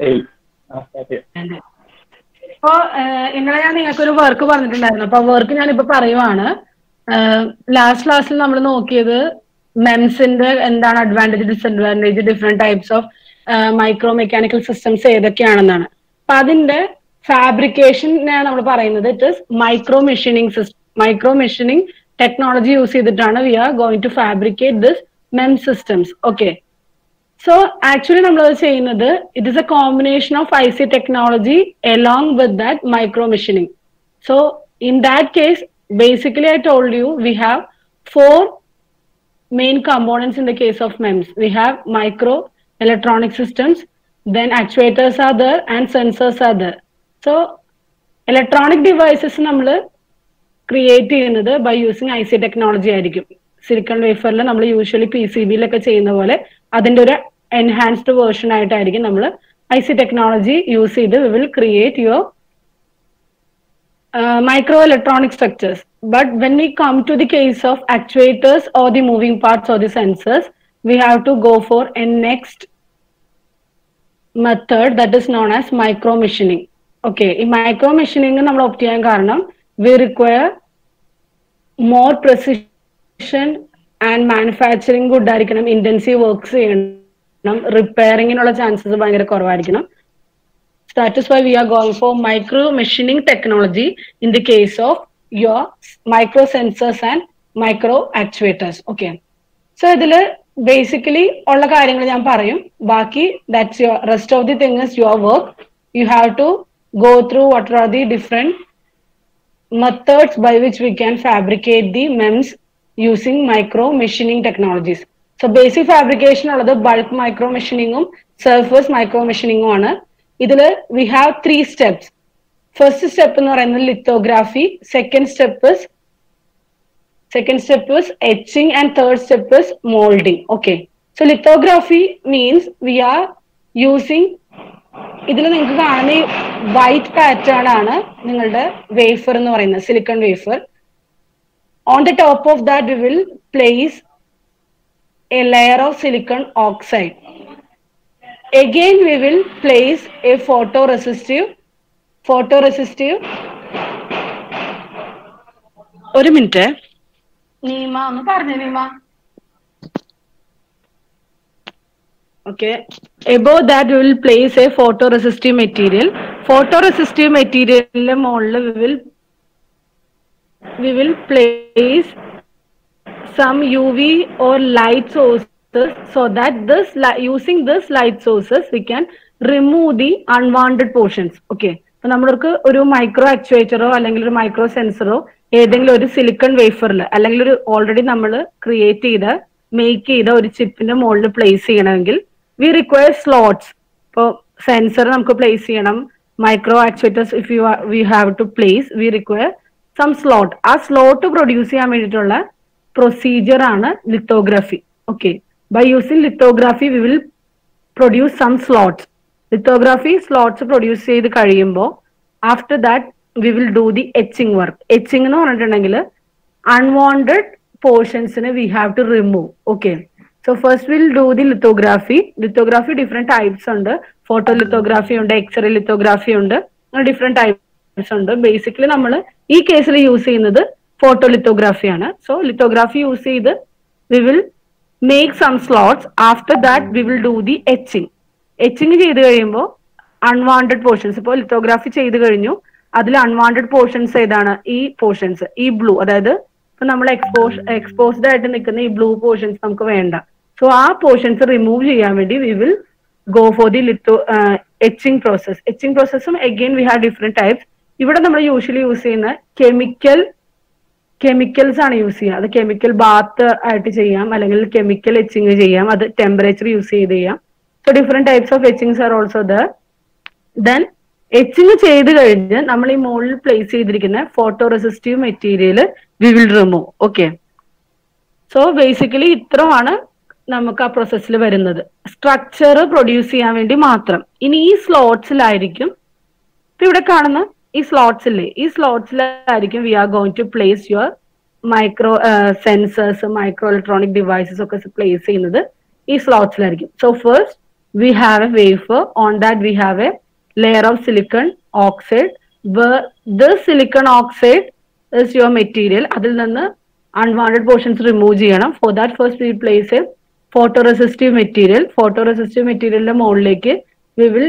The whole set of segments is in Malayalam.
ഏയ് ആ start ചെയ്യാം. അപ്പോ ഇന്നലെ ഞാൻ നിങ്ങൾക്ക് ഒരു വർക്ക് പറഞ്ഞിട്ടുണ്ടായിരുന്നു അപ്പൊ വർക്ക് ഞാൻ ഇപ്പൊ പറയുവാണ് ലാസ്റ്റ് ക്ലാസ്സിൽ നമ്മൾ നോക്കിയത് മെംസിന്റെ എന്താണ് advantage disadvantage different types of micro mechanical systems ഏതൊക്കെയാണെന്നാണ് അപ്പൊ അതിന്റെ ഫാബ്രിക്കേഷനാണ് നമ്മൾ പറയുന്നത് it is micro machining system micro machining technology use ചെയ്തിട്ടാണ് we are going to fabricate this MEMS systems okay so actually നമ്മൾ ചെയ്യുന്നത് it is a combination of I C technology along with that micro machining so in that case basically I told you we have four main components in the case of MEMS. We have micro electronic systems, then actuators are there and sensors are there. So electronic devices നമ്മൾ ക്രിയേറ്റ് ചെയ്യുന്നത് by using I C technology ആയിരിക്കും സിലിക്കൺ വേഫറിൽ നമ്മൾ യൂഷ്വലി പി സി ബിയിലൊക്കെ ചെയ്യുന്ന പോലെ അതിന്റെ ഒരു എൻഹാൻസ്ഡ് വേർഷൻ ആയിട്ടായിരിക്കും നമ്മൾ ഐ സി ടെക്നോളജി യൂസ് ചെയ്ത് we will create your uh, microelectronic structures. But when we come to the case of actuators or the moving parts or the sensors, we have to go for a next method that is known as micro machining. Okay, ഈ micro machining നമ്മൾ opt ചെയ്യാൻ കാരണം we require more precision and manufacturing good ആയിരിക്കണം intensive works ചെയ്യണം റിപ്പയറിങ്ങിനുള്ള ചാൻസസ് ഭയങ്കര കുറവായിരിക്കണം So that is why we are going for micro machining technology in the case of your micro sensors and micro actuators. Okay. So ഇതില് ബേസിക്കലി ഉള്ള കാര്യങ്ങൾ ഞാൻ പറയും ബാക്കി that's your rest of the thing is your work you have to go through what are the different methods by which we can fabricate the MEMS using micro machining technologies. So basic fabrication ഉള്ളത് ബൾക്ക് മൈക്രോ മെഷീനിങ്ങും സർഫേസ് മൈക്രോ മെഷീനിങ്ങും ആണ് ഇതില് we have three steps first step എന്ന് പറയുന്നത് lithography second step is second step is etching and third step is moulding okay so lithography means we are using ഇതിൽ നിങ്ങൾക്ക് കാണുന്ന ഈ വൈറ്റ് പാറ്റേൺ ആണ് നിങ്ങളുടെ വേഫർ എന്ന് പറയുന്നത് silicon wafer on the top of that we will place a layer of silicon oxide again we will place a photoresistive photoresistive ഒരു മിനിറ്റ് നീമ ഒന്ന് പറഞ്ഞു Neema Okay. Above that, we will place a photoresistive material. Photoresistive material മുകളിൽ we will we will place some UV or light sources so that this li- using this light sources we can remove the unwanted portions. Okay. അപ്പൊ നമ്മൾക്ക് ഒരു മൈക്രോ ആക്ച്വേറ്ററോ അല്ലെങ്കിൽ ഒരു മൈക്രോ സെൻസറോ ഏതെങ്കിലും ഒരു സിലിക്കൺ വേഫറിൽ അല്ലെങ്കിൽ ഒരു ഓൾറെഡി നമ്മൾ ക്രിയേറ്റ് ചെയ്ത മേക്ക് ചെയ്ത ഒരു ചിപ്പിന്റെ മുകളിൽ പ്ലേസ് ചെയ്യണമെങ്കിൽ വി റിക്വയർ സ്ലോട്ട്സ് ഇപ്പോൾ സെൻസർ നമുക്ക് പ്ലേസ് ചെയ്യണം micro actuators if you we have to place we require some slot ആ സ്ലോട്ട് പ്രൊഡ്യൂസ് ചെയ്യാൻ വേണ്ടിയിട്ടുള്ള പ്രൊസീജിയർ ആണ് lithography okay by using lithography we will produce some slots lithography slots produce ചെയ്ത് കഴിയുമ്പോൾ after that we will do the etching work etching എന്ന് പറഞ്ഞിട്ടുണ്ടെങ്കിൽ അൺവാണ്ടഡ് പോർഷൻസിന് we have to remove okay so first will do the lithography lithography different types ഉണ്ട് ഫോട്ടോ ലിത്തോഗ്രാഫി ഉണ്ട് എക്സ്റേ ലിത്തോഗ്രാഫി ഉണ്ട് ഡിഫറെന്റ് ടൈപ്സ് ഉണ്ട് ബേസിക്കലി നമ്മൾ ഈ കേസിൽ യൂസ് ചെയ്യുന്നത് ഫോട്ടോ ലിത്തോഗ്രാഫി ആണ് സോ ലിത്തോഗ്രാഫി യൂസ് ചെയ്ത് we will make some slots after that we will do the etching etching ചെയ്ത് കഴിയുമ്പോൾ അൺവാണ്ടഡ് പോർഷൻസ് ഇപ്പോൾ ലിത്തോഗ്രാഫി ചെയ്ത് കഴിഞ്ഞു അതിൽ അൺവാണ്ടഡ് പോർഷൻസ് ഏതാണ് ഈ പോർഷൻസ് ഈ ബ്ലൂ അതായത് ഇപ്പൊ നമ്മൾ എക്സ്പോസ് എക്സ്പോസ്ഡ് ആയിട്ട് നിൽക്കുന്ന ഈ ബ്ലൂ പോർഷൻസ് നമുക്ക് വേണ്ട സോ ആ പോർഷൻസ് റിമൂവ് ചെയ്യാൻ വേണ്ടി we will go for the litho etching process etching പ്രോസസ്സും again we have different types ഇവിടെ നമ്മൾ യൂഷ്വലി യൂസ് ചെയ്യുന്ന കെമിക്കൽ കെമിക്കൽസ് ആണ് യൂസ് ചെയ്യുക അത് കെമിക്കൽ ബാത്ത് ആയിട്ട് ചെയ്യാം അല്ലെങ്കിൽ കെമിക്കൽ എച്ചിങ് ചെയ്യാം അത് ടെമ്പറേച്ചർ യൂസ് ചെയ്ത് ചെയ്യാം so different types of etchings are also the then etching ചെയ്ത് കഴിഞ്ഞ് നമ്മൾ ഈ മുകളിൽ പ്ലേസ് ചെയ്തിരിക്കുന്ന photo resistive material we will remove okay so basically ഇത്രമാണ് നമുക്ക് ആ പ്രോസസ്സിൽ വരുന്നത് സ്ട്രക്ചർ പ്രൊഡ്യൂസ് ചെയ്യാൻ വേണ്ടി മാത്രം ഇനി ഈ സ്ലോട്ട്സിലായിരിക്കും ഇപ്പൊ ഇവിടെ കാണുന്ന ഈ സ്ലോട്ട്സ് ഇല്ലേ ഈ സ്ലോട്ട്സിലായിരിക്കും we are going to place your micro sensors micro electronic devices ഒക്കെ പ്ലേസ് ചെയ്യുന്നത് ഈ സ്ലോട്ട്സിലായിരിക്കും so first we have a wafer on that we have a layer of silicon oxide where this silicon oxide is your material അതിൽ നിന്ന് unwanted portions remove ചെയ്യണം for that first we place a photoresistive material photoresistive materialന്റെ മുകളിലേക്ക് we will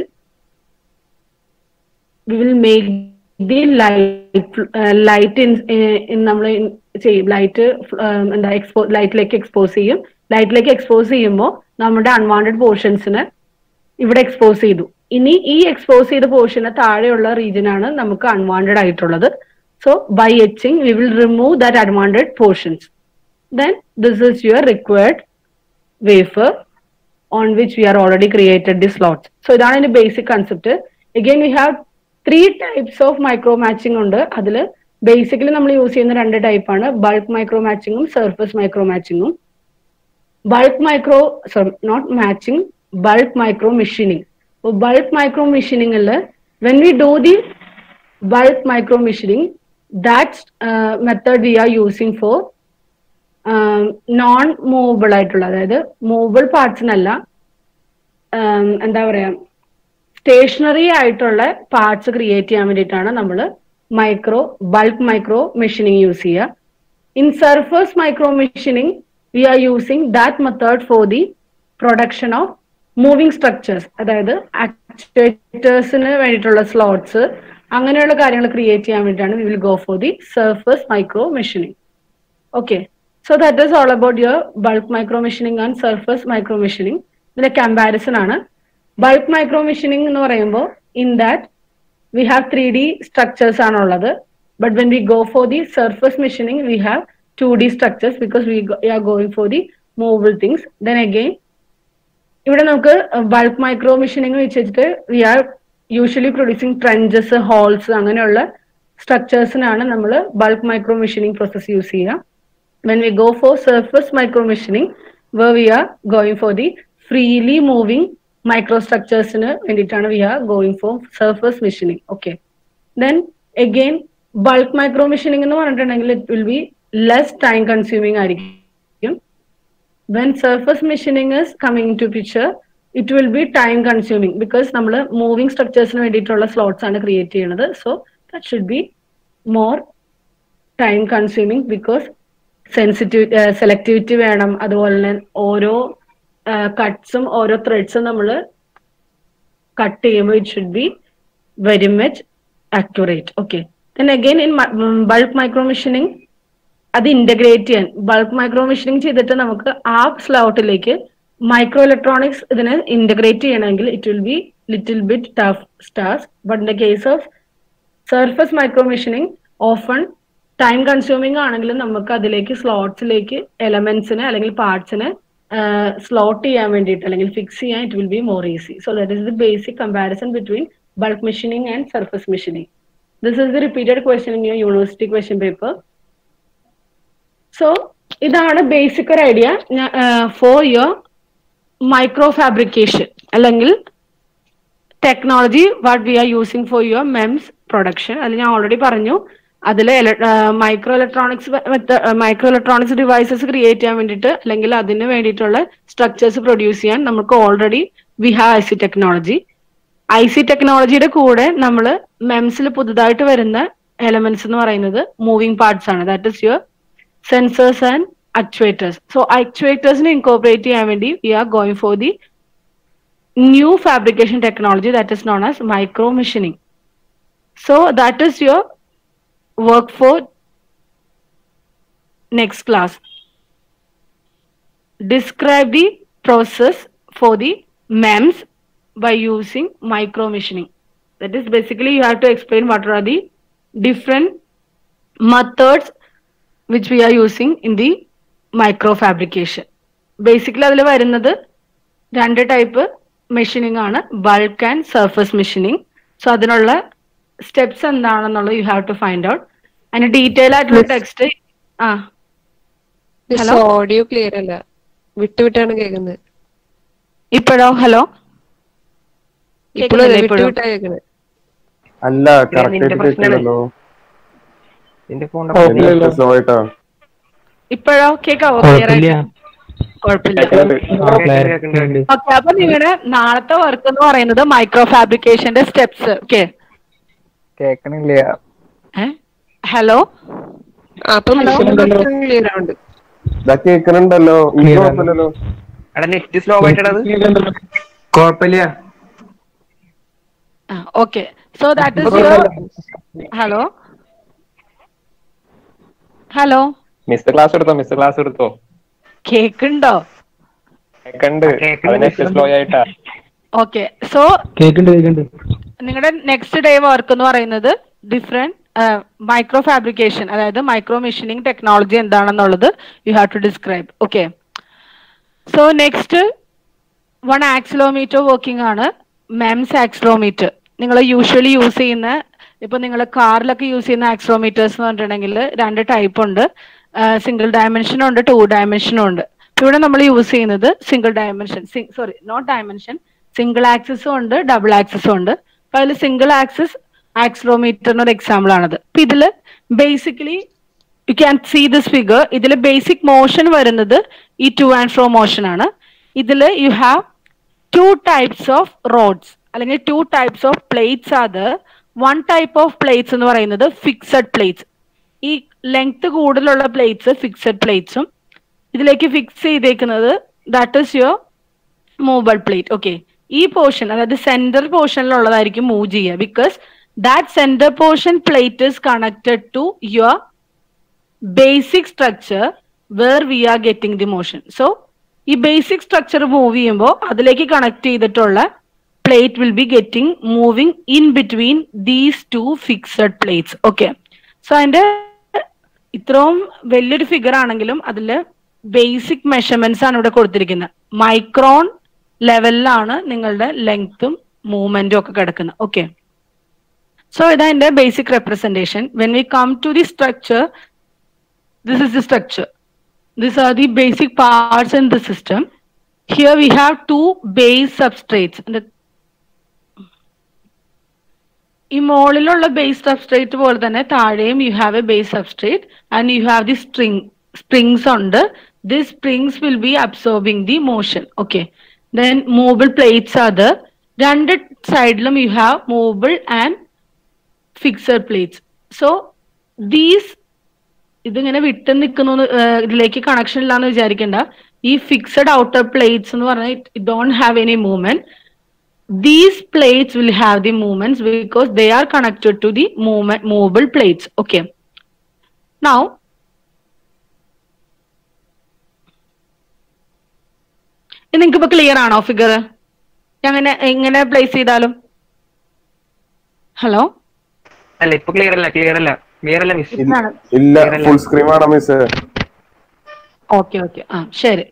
we will make the light uh, light in in നമ്മൾ ചെയ്യും ലൈറ്റ് എന്താ എക്സ്പോ ലൈറ്റിലേക്ക് എക്സ്പോസ് ചെയ്യും ലൈറ്റിലേക്ക് എക്സ്പോസ് ചെയ്യുമ്പോൾ നമ്മുടെ അൺവാണ്ടഡ് പോർഷൻസിന് ഇവിടെ എക്സ്പോസ് ചെയ്തു ഇനി ഈ എക്സ്പോസ് ചെയ്ത പോർഷന് താഴെയുള്ള റീജിയൻ ആണ് നമുക്ക് അൺവാണ്ടഡ് ആയിട്ടുള്ളത് so by etching we will remove that unwanted portions then this is your required wafer on which we are already created the slots so ഇതാണ് ഇതിന്റെ basic concept again we have three types of micro matching ഉണ്ട് അതിൽ ബേസിക്കലി നമ്മൾ യൂസ് ചെയ്യുന്ന രണ്ട് ടൈപ്പാണ് ബൾക്ക് മൈക്രോ മാച്ചിങ്ങും സർഫസ് മൈക്രോ മാച്ചിങ്ങും bulk micro sorry not matching bulk micro machining bulk micro മെഷീനിങ്ങിൽ when we do the bulk micro machining that method we are using for non movable ആയിട്ടുള്ള അതായത് മൂവബിൾ പാർട്സിനല്ല എന്താ പറയാ സ്റ്റേഷനറി ആയിട്ടുള്ള പാർട്സ് ക്രിയേറ്റ് ചെയ്യാൻ വേണ്ടിയിട്ടാണ് നമ്മൾ micro bulk micro machining use ചെയ്യുക in surface micro machining we are using that method for the production of moving structures അതായത് ആക്ച്വേറ്റേഴ്സിന് വേണ്ടിയിട്ടുള്ള സ്ലോട്ട്സ് അങ്ങനെയുള്ള കാര്യങ്ങൾ ക്രിയേറ്റ് ചെയ്യാൻ വേണ്ടിയിട്ടാണ് we will go for the surface micro machining okay so that is all about your bulk micro machining and surface micro machining ഇതിന്റെ കമ്പാരിസൺ ആണ് ബൾക്ക് മൈക്രോ മെഷീനിങ് എന്ന് പറയുമ്പോൾ in that we have three D structures ആണുള്ളത് but when we go for the surface machining we have two D structures because we are going for the movable things then again ഇവിടെ നമുക്ക് ബൾക്ക് മൈക്രോ മെഷീനിങ് വെച്ചിട്ട് we are usually producing trenches holes അങ്ങനെയുള്ള സ്ട്രക്ചേഴ്സിനാണ് നമ്മൾ bulk micro machining process use ചെയ്യുക when we go for surface micro machining where we are going for the freely moving micro സ്ട്രക്ചേഴ്സിന് വേണ്ടിയിട്ടാണ് we are going for surface machining okay then again bulk micro machining എന്ന് പറഞ്ഞിട്ടുണ്ടെങ്കിൽ it will be less time consuming ആയിരിക്കും when surface machining is coming to picture it will be time consuming because നമ്മൾ മൂവിങ് സ്ട്രക്ചേഴ്സിന് വേണ്ടിയിട്ടുള്ള സ്ലോട്ട്സ് ആണ് ക്രിയേറ്റ് ചെയ്യുന്നത് so that should be more time consuming because sensitive selectivity വേണം അതുപോലെ തന്നെ ഓരോ കട്ട്സും ഓരോ ത്രെഡ്സും നമ്മൾ കട്ട് ചെയ്യുമ്പോൾ it should be very much accurate okay then again in bulk micro machining അത് ഇന്റഗ്രേറ്റ് ചെയ്യാൻ ബൾക്ക് മൈക്രോ മെഷീനിങ് ചെയ്തിട്ട് നമുക്ക് ആ സ്ലോട്ടിലേക്ക് മൈക്രോ ഇലക്ട്രോണിക്സ് ഇതിനെ ഇന്റഗ്രേറ്റ് ചെയ്യണമെങ്കിൽ it will be little bit tough stars but in the case of surface micro machining often time consuming ആണെങ്കിലും നമുക്ക് അതിലേക്ക് സ്ലോട്ട്സിലേക്ക് എലമെന്റ്സിനെ അല്ലെങ്കിൽ പാർട്സിനെ സ്ലോട്ട് ചെയ്യാൻ വേണ്ടിയിട്ട് അല്ലെങ്കിൽ ഫിക്സ് ചെയ്യാൻ it will be more easy so that is the basic comparison between bulk machining and surface machining this is the repeated question in your university question paper so ഇതാണ് ബേസിക് ഒരു idea for your micro fabrication അല്ലെങ്കിൽ technology what we are using for your MEMS production അത് ഞാൻ ഓൾറെഡി പറഞ്ഞു അതിൽ micro electronics micro electronics devices create ചെയ്യാൻ വേണ്ടിയിട്ട് അല്ലെങ്കിൽ അതിന് വേണ്ടിയിട്ടുള്ള സ്ട്രക്ചേഴ്സ് പ്രൊഡ്യൂസ് ചെയ്യാൻ നമുക്ക് already we have I C technology I C ടെക്നോളജിയുടെ കൂടെ നമ്മൾ മെംസിൽ പുതുതായിട്ട് വരുന്ന എലമെന്റ്സ് എന്ന് പറയുന്നത് മൂവിങ് പാർട്സ് ആണ് that is your sensors and actuators. So actuators incorporate ചെയ്യാൻ വേണ്ടി we are going for the new fabrication technology that is known as micro machining. So that is your work for next class. Describe the process for the MEMS by using micro machining. That is basically you have to explain what are the different methods which we are using in the micro fabrication basically അതിൽ വരുന്നത് രണ്ട് ടൈപ്പ് മെഷീനിങ് ആണ് bulk and surface machining so അതിനുള്ള സ്റ്റെപ്സ് എന്താണെന്നുള്ളത് you have to find out അതിന് ഡീറ്റെയിൽ ആയിട്ടുള്ള ടെക്സ്റ്റ് ആ Hello? ഓഡിയോ ക്ലിയർ അല്ല വിട്ടുവിട്ടാണ് കേൾക്കുന്നത് ഇപ്പോഴോ ഹലോ ഇപ്പോഴും കേൾക്കുന്നില്ലേ ഇപ്പോഴും വിട്ടുവിട്ടാ കേൾക്കുന്നത് അല്ല കറക്റ്റ് നിന്റെ ആയിട്ട് പ്രശ്നമാണ്. കേൾക്കില്ലല്ലോ നിന്റെ ഫോണിന്റെ എനിക്ക് slow ആയിട്ടാ ഇപ്പോഴോ കേൾക്കാവോ ക്ലിയർ കുഴപ്പമില്ല ആയിട്ട് കുഴപ്പമില്ല കേൾക്കുന്നുണ്ട്. ഓക്കെ അപ്പൊ നിങ്ങളുടെ നാളത്തെ വർക്ക് എന്ന് പറയുന്നത് മൈക്രോ ഫാബ്രിക്കേഷന്റെ സ്റ്റെപ്സ് ഓക്കെ കേക്കണില്ല ഹലോ ആ, അപ്പൊ Hello? ക്ലിയർ ആവുന്നുണ്ട് ഇതാ കേക്കണുണ്ടല്ലോ ഇനി Clear ആണ്. കുഴപ്പമില്ലല്ലോ എടാ നെറ്റ് സ്ലോ ആയിട്ടത് കുഴപ്പമില്ല okay so that is your hello hello miss class എടുത്തോ മിസ് ക്ലാസ് എടുത്തോ കേക്കുണ്ടോ കേക്കണ്ട് കേക്കണ്ട്. അത് നെറ്റ് സ്ലോ ആയിട്ടാ ഓക്കെ സോ കേക്കുണ്ട് കേക്കുണ്ട് നിങ്ങളുടെ നെക്സ്റ്റ് ഡേ വർക്ക് എന്ന് പറയുന്നത് ഡിഫറെന്റ് മൈക്രോ ഫാബ്രിക്കേഷൻ അതായത് മൈക്രോ മെഷീനിങ് ടെക്നോളജി എന്താണെന്നുള്ളത് you have to describe okay so next one accelerometer working ആണ് മെംസ് ആക്സിലോമീറ്റർ നിങ്ങൾ യൂഷ്വലി യൂസ് ചെയ്യുന്ന ഇപ്പൊ നിങ്ങൾ കാറിലൊക്കെ യൂസ് ചെയ്യുന്ന ആക്സിലോമീറ്റേഴ്സ് എന്ന് പറഞ്ഞിട്ടുണ്ടെങ്കിൽ രണ്ട് ടൈപ്പ് ഉണ്ട് സിംഗിൾ ഡയമെൻഷനും ഉണ്ട് ടു ഡയമെൻഷനും ഉണ്ട് ഇവിടെ നമ്മൾ യൂസ് ചെയ്യുന്നത് single dimension sorry not dimension single ആക്സിസും ഉണ്ട് ഡബിൾ ആക്സിസും ഉണ്ട് അപ്പൊ അതിൽ സിംഗിൾ ആക്സിസ് ആക്സിലോമീറ്ററിന് ഒരു എക്സാമ്പിൾ ആണത് അപ്പൊ ഇതില് basically you can see this figure ഇതിൽ ബേസിക് മോഷൻ വരുന്നത് ഈ ടു ആൻഡ് ഫ്രോ മോഷൻ ആണ് ഇതിൽ you have two types of rods അല്ലെങ്കിൽ ടു ടൈപ്സ് ഓഫ് പ്ലേറ്റ്സ് അത് വൺ ടൈപ്പ് ഓഫ് പ്ലേറ്റ്സ് എന്ന് പറയുന്നത് ഫിക്സഡ് പ്ലേറ്റ്സ് ഈ ലെങ്ത് കൂടുതലുള്ള പ്ലേറ്റ്സ് ഫിക്സഡ് പ്ലേറ്റ്സും ഇതിലേക്ക് ഫിക്സ് ചെയ്തേക്കുന്നത് that is your movable plate okay ഈ പോർഷൻ അതായത് സെന്റർ പോർഷനിലുള്ളതായിരിക്കും മൂവ് ചെയ്യുക because that centre portion plate is connected to your basic structure where we are getting the motion so ഈ ബേസിക് സ്ട്രക്ചർ മൂവ് ചെയ്യുമ്പോൾ അതിലേക്ക് കണക്ട് ചെയ്തിട്ടുള്ള plate will be getting moving in between these two fixed plates okay so അതിന്റെ ഇത്രയും വലിയൊരു ഫിഗർ ആണെങ്കിലും അതിൽ ബേസിക് മെഷർമെന്റ്സ് ആണ് ഇവിടെ കൊടുത്തിരിക്കുന്നത് മൈക്രോൺ ലെവലിലാണ് നിങ്ങളുടെ ലെങ്ത്തും മൂവ്മെന്റും ഒക്കെ കിടക്കുന്നത് ഓക്കെ സോ ഇതാ basic representation when we come to the structure this is the structure. These are the basic parts in the system. Here we have two base substrates. And the- ഈ മുകളിലുള്ള ബേസ് സബ്സ്ട്രേറ്റ് പോലെ തന്നെ താഴെയും you have a base substrate and you have the string springs ഉണ്ട് the springs will be absorbing the motion okay then movable plates അത് രണ്ട് സൈഡിലും you have movable and fixed plates so these ഇതിങ്ങനെ വിട്ട് നിൽക്കുന്നു ഇതിലേക്ക് കണക്ഷൻ ഇല്ലാന്ന് വിചാരിക്കണ്ട ഈ ഫിക്സഡ് ഔട്ടർ പ്ലേറ്റ്സ് എന്ന് പറഞ്ഞാൽ it don't have any movement these plates will have the movements because they are connected to the movement movable plates okay now നിങ്ങൾക്ക് ഇപ്പൊ ക്ലിയർ ആണോ ഫിഗർ അങ്ങനെ എങ്ങനെ പ്ലേസ് ചെയ്താലും ഹലോ അല്ല ഇപ്പൊ ക്ലിയർ അല്ല ക്ലിയർ അല്ല ക്ലിയർ അല്ല മിസ് ഇതാണ് ഇല്ല ഫുൾ സ്ക്രീൻ ആണ് മിസ് ഓക്കെ ഓക്കെ ആ ശരി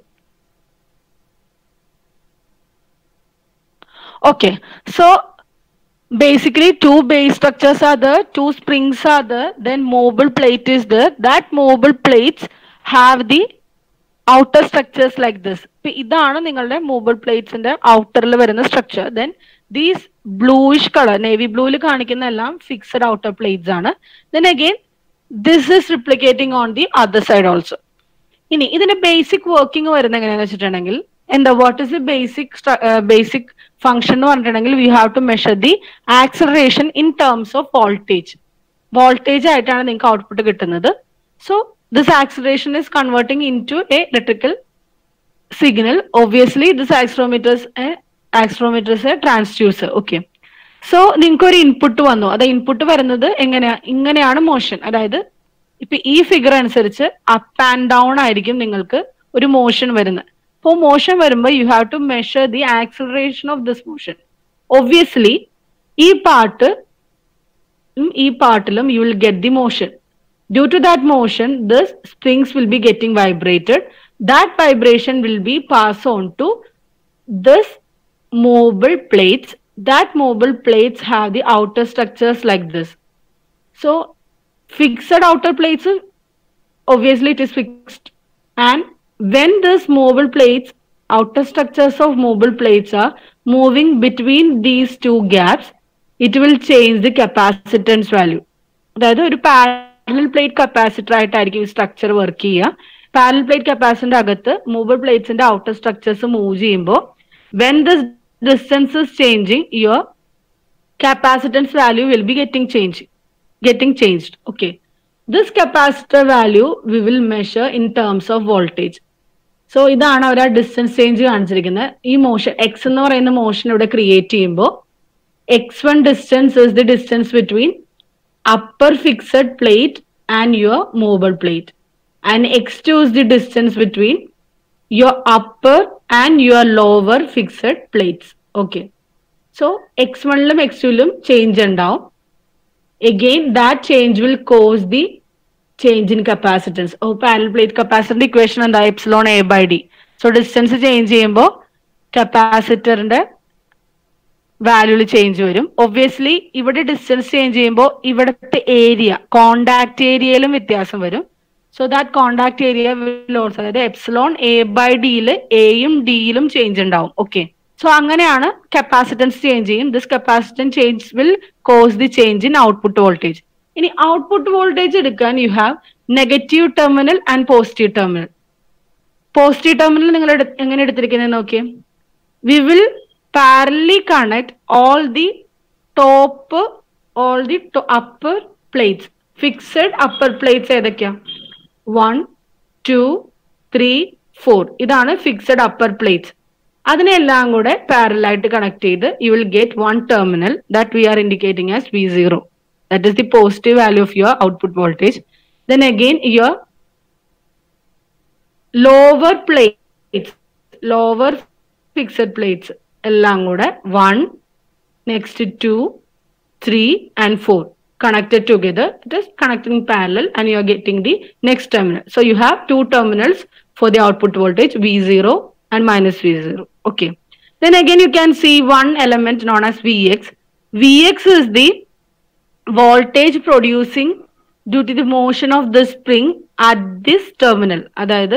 Okay, so basically two base structures are there, two springs are there, then mobile plate is there. That mobile plates have the outer structures like this. ഇപ്പൊ ഇതാണ് നിങ്ങളുടെ മൊബൈൽ പ്ലേറ്റ്സിന്റെ ഔട്ടറിൽ വരുന്ന structure then these bluish colour navy ബ്ലൂവിൽ കാണിക്കുന്ന എല്ലാം ഫിക്സഡ് ഔട്ടർ പ്ലേറ്റ്സ് ആണ് then again this is replicating on the other side also ഇനി ഇതിന്റെ ബേസിക് വർക്കിംഗ് വരുന്നത് എങ്ങനെയാന്ന് വെച്ചിട്ടുണ്ടെങ്കിൽ എന്താ what is the basic basic function എന്ന് പറഞ്ഞിട്ടുണ്ടെങ്കിൽ we have to measure the acceleration in terms of voltage voltage ആയിട്ടാണ് നിങ്ങൾക്ക് ഔട്ട്പുട്ട് കിട്ടുന്നത് so this acceleration is converting into a electrical signal obviously this ആക്സ്ട്രോമീറ്റേഴ്സ് accelerometers a transducer okay so നിങ്ങൾക്ക് ഒരു ഇൻപുട്ട് വന്നു അത് ഇൻപുട്ട് വരുന്നത് എങ്ങനെയാ ഇങ്ങനെയാണ് മോഷൻ അതായത് ഇപ്പൊ ഈ ഫിഗർ അനുസരിച്ച് അപ്പ് ആൻഡ് ഡൗൺ ആയിരിക്കും നിങ്ങൾക്ക് ഒരു മോഷൻ വരുന്നത് അപ്പോൾ മോഷൻ വരുമ്പോൾ you have to measure the acceleration of this motion obviously ഈ പാർട്ട് ഈ പാർട്ടിലും you will get the motion due to that motion this springs will be getting vibrated that vibration will be pass on to this mobile plates that mobile plates have the outer structures like this so fixed outer plates obviously it is fixed and when this mobile plates outer structures of mobile plates are moving between these two gaps it will change the capacitance value അതായത് ഒരു പാരലൽ പ്ലേറ്റ് കപ്പാസിറ്റർ ആയിട്ടായിരിക്കും ഈ സ്ട്രക്ചർ വർക്ക് ചെയ്യുക പാരൽ പ്ലേറ്റ് കപ്പാസിറ്ററിന്റെ അകത്ത് മൂവബിൾ പ്ലേറ്റ്സിന്റെ ഔട്ടർ സ്ട്രക്ചേഴ്സ് മൂവ് ചെയ്യുമ്പോൾ when this distance is changing your capacitance value will be getting changed getting changed okay this capacitor value we will measure in terms of voltage so ഇതാണ് അവർ ആ ഡിസ്റ്റൻസ് ചേഞ്ച് കാണിച്ചിരിക്കുന്നത് ഈ മോഷൻ എക്സ് എന്ന് പറയുന്ന മോഷൻ ഇവിടെ ക്രിയേറ്റ് ചെയ്യുമ്പോൾ x one distance is the distance between upper fixed plate and your movable plate and x two is the distance between your upper and your lower fixed plates okay so x വണ്ണിലും എക്സ് ടുവിലും ചേഞ്ച് ഉണ്ടാവും again that change will cause the change in capacitance ഓ പാരൽ പ്ലേറ്റ് കപ്പാസിറ്ററിന്റെ ഇക്വേഷൻ എന്താ epsilon a by d so distance change ചെയ്യുമ്പോൾ കപ്പാസിറ്ററിന്റെ വാല്യൂല് ചേഞ്ച് വരും ഒബ്വിയസ്ലി ഇവിടെ ഡിസ്റ്റൻസ് ചേഞ്ച് ചെയ്യുമ്പോൾ ഇവിടുത്തെ ഏരിയ കോണ്ടാക്ട് ഏരിയയിലും വ്യത്യാസം വരും so that contact area will also അതായത് എപ്സിലോൺ എ ബൈ ഡിയിൽ എയും ഡിയിലും ചേഞ്ച് ഉണ്ടാവും ഓക്കെ സോ അങ്ങനെയാണ് കപ്പാസിറ്റൻസ് ചേഞ്ച് ചെയ്യും this capacitance change will cause the change in output voltage ഇനി ഔട്ട്പുട്ട് വോൾട്ടേജ് എടുക്കാൻ you have negative terminal and positive terminal positive terminal നിങ്ങൾ എടു- എങ്ങനെ എടുത്തിരിക്കുന്നത് നോക്കിയേ we will parallelly connect all the top all the upper plates fixed upper plates ഏതൊക്കെയാ വൺ ടു ത്രീ ഫോർ ഇതാണ് ഫിക്സഡ് അപ്പർ പ്ലേറ്റ്സ് അതിനെല്ലാം കൂടെ പാരലൽ ആയിട്ട് കണക്ട് ചെയ്ത് you will get one terminal that we are indicating as V zero that is the positive value of your output voltage then again your lower plates lower fixed plates എല്ലാം കൂടെ one next two three and four connected together it is connecting parallel and you are getting the next terminal so you have two terminals for the output voltage v0 and minus v0 okay then again you can see one element known as vx vx is the voltage producing due to the motion of the spring at this terminal അതായത്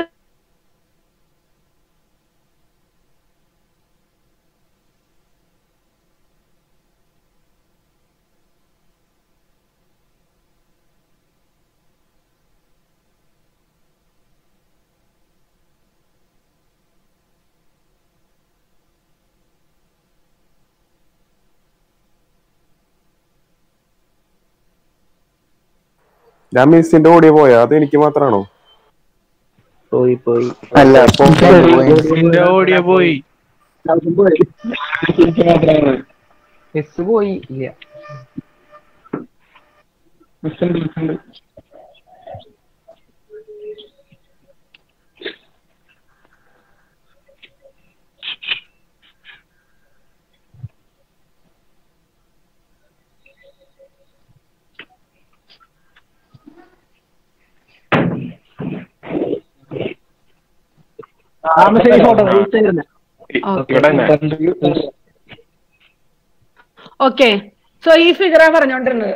ഞാൻ മിസ്സിന്റെ ഓടിയ പോയാ അത് എനിക്ക് മാത്രാണോ പോയി പോയി അല്ല അപ്പൊ ഓടിയ പോയി മിസ് പോയി ഇല്ല ഇവിടെ തന്നെ ഓക്കെ സോ ഈ ഫിഗറാ പറഞ്ഞോണ്ടിരുന്നത്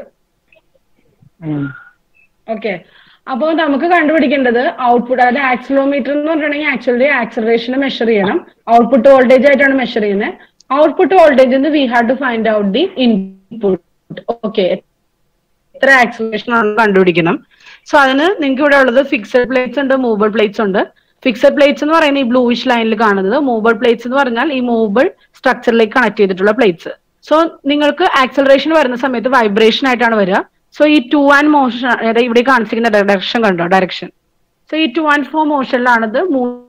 ഓക്കെ അപ്പോൾ നമുക്ക് കണ്ടുപിടിക്കേണ്ടത് ഔട്ട്പുട്ട് അതായത് ആക്സിലോമീറ്റർ എന്ന് പറഞ്ഞിട്ടുണ്ടെങ്കിൽ ആക്ച്വലി ആക്സലറേഷൻ മെഷർ ചെയ്യണം ഔട്ട്പുട്ട് വോൾട്ടേജ് ആയിട്ടാണ് മെഷർ ചെയ്യുന്നത് output voltage we have to find out the input okay എത്ര ആക്സലറേഷൻ ആണ് കണ്ടുപിടിക്കണം സോ അതിന് നിങ്ങൾക്ക് ഇവിടെ ഉള്ളത് ഫിക്സഡ് പ്ലേറ്റ്സ് ഉണ്ട് മൂവബിൾ പ്ലേറ്റ്സ് ഉണ്ട് ഫിക്സഡ് പ്ലേറ്റ്സ് എന്ന് പറയുന്നത് ഈ ബ്ലൂയിഷ് ലൈനിൽ കാണുന്നത് മൂവബിൾ പ്ലേറ്റ്സ് എന്ന് പറഞ്ഞാൽ ഈ മൂവബിൾ സ്ട്രക്ചറിലേക്ക് കണക്ട് ചെയ്തിട്ടുള്ള പ്ലേറ്റ്സ് സോ നിങ്ങൾക്ക് ആക്സലറേഷൻ വരുന്ന സമയത്ത് വൈബ്രേഷൻ ആയിട്ടാണ് വരിക സോ ഈ ടു ആൻഡ് മോഷൻ അതായത് ഇവിടെ കാണിച്ചിരിക്കുന്ന ഡയറക്ഷൻ കണ്ടോ ഡയറക്ഷൻ സോ ഈ ടു ആൻഡ് ഫോർ മോഷനിലാണിത്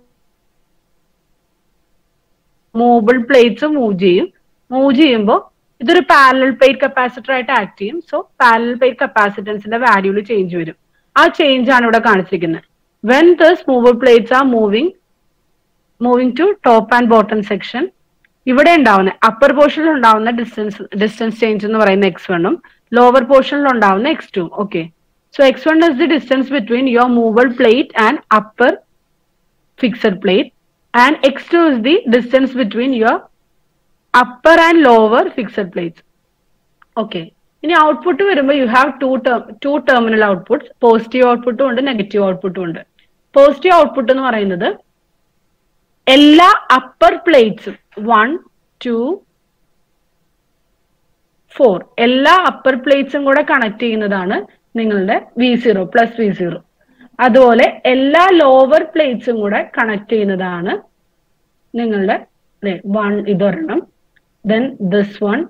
മൂവബിൾ പ്ലേറ്റ്സ് മൂവ് ചെയ്യും മൂവ് ചെയ്യുമ്പോൾ ഇതൊരു പാരലൽ പ്ലേറ്റ് കപ്പാസിറ്റർ ആയിട്ട് ആക്ട് ചെയ്യും സോ പാരലൽ പ്ലേറ്റ് കപ്പാസിറ്റൻസിന്റെ വാല്യൂല് ചേഞ്ച് വരും ആ ചേഞ്ച് ആണ് ഇവിടെ കാണിച്ചിരിക്കുന്നത് when this movable plates are moving moving to top and bottom section ഇവിടെ ഉണ്ടാവുന്ന അപ്പർ പോർഷനിൽ ഉണ്ടാവുന്ന ഡിസ്റ്റൻസ് ഡിസ്റ്റൻസ് ചേഞ്ച് എന്ന് പറയുന്ന എക്സ് വണ്ണും ലോവർ പോർഷനിൽ ഉണ്ടാവുന്ന x two okay so x one is the distance between your movable plate and upper fixed plate and x two is the distance between your upper and lower fixed plates okay ഇനി ഔട്ട്പുട്ട് വരുമ്പോൾ you have to two terminal output positive ഔട്ട്പുട്ടും ഉണ്ട് നെഗറ്റീവ് ഔട്ട്പുട്ടും ഉണ്ട് പോസിറ്റീവ് ഔട്ട്പുട്ട് എന്ന് പറയുന്നത് എല്ലാ അപ്പർ പ്ലേറ്റ്സും വൺ ടു ഫോർ എല്ലാ അപ്പർ പ്ലേറ്റ്സും കൂടെ കണക്ട് ചെയ്യുന്നതാണ് നിങ്ങളുടെ V zero plus V zero അതുപോലെ എല്ലാ ലോവർ പ്ലേറ്റ്സും കൂടെ കണക്ട് ചെയ്യുന്നതാണ് നിങ്ങളുടെ വൺ ഇതൊരെണ്ണം ദെൻ ദിസ് വൺ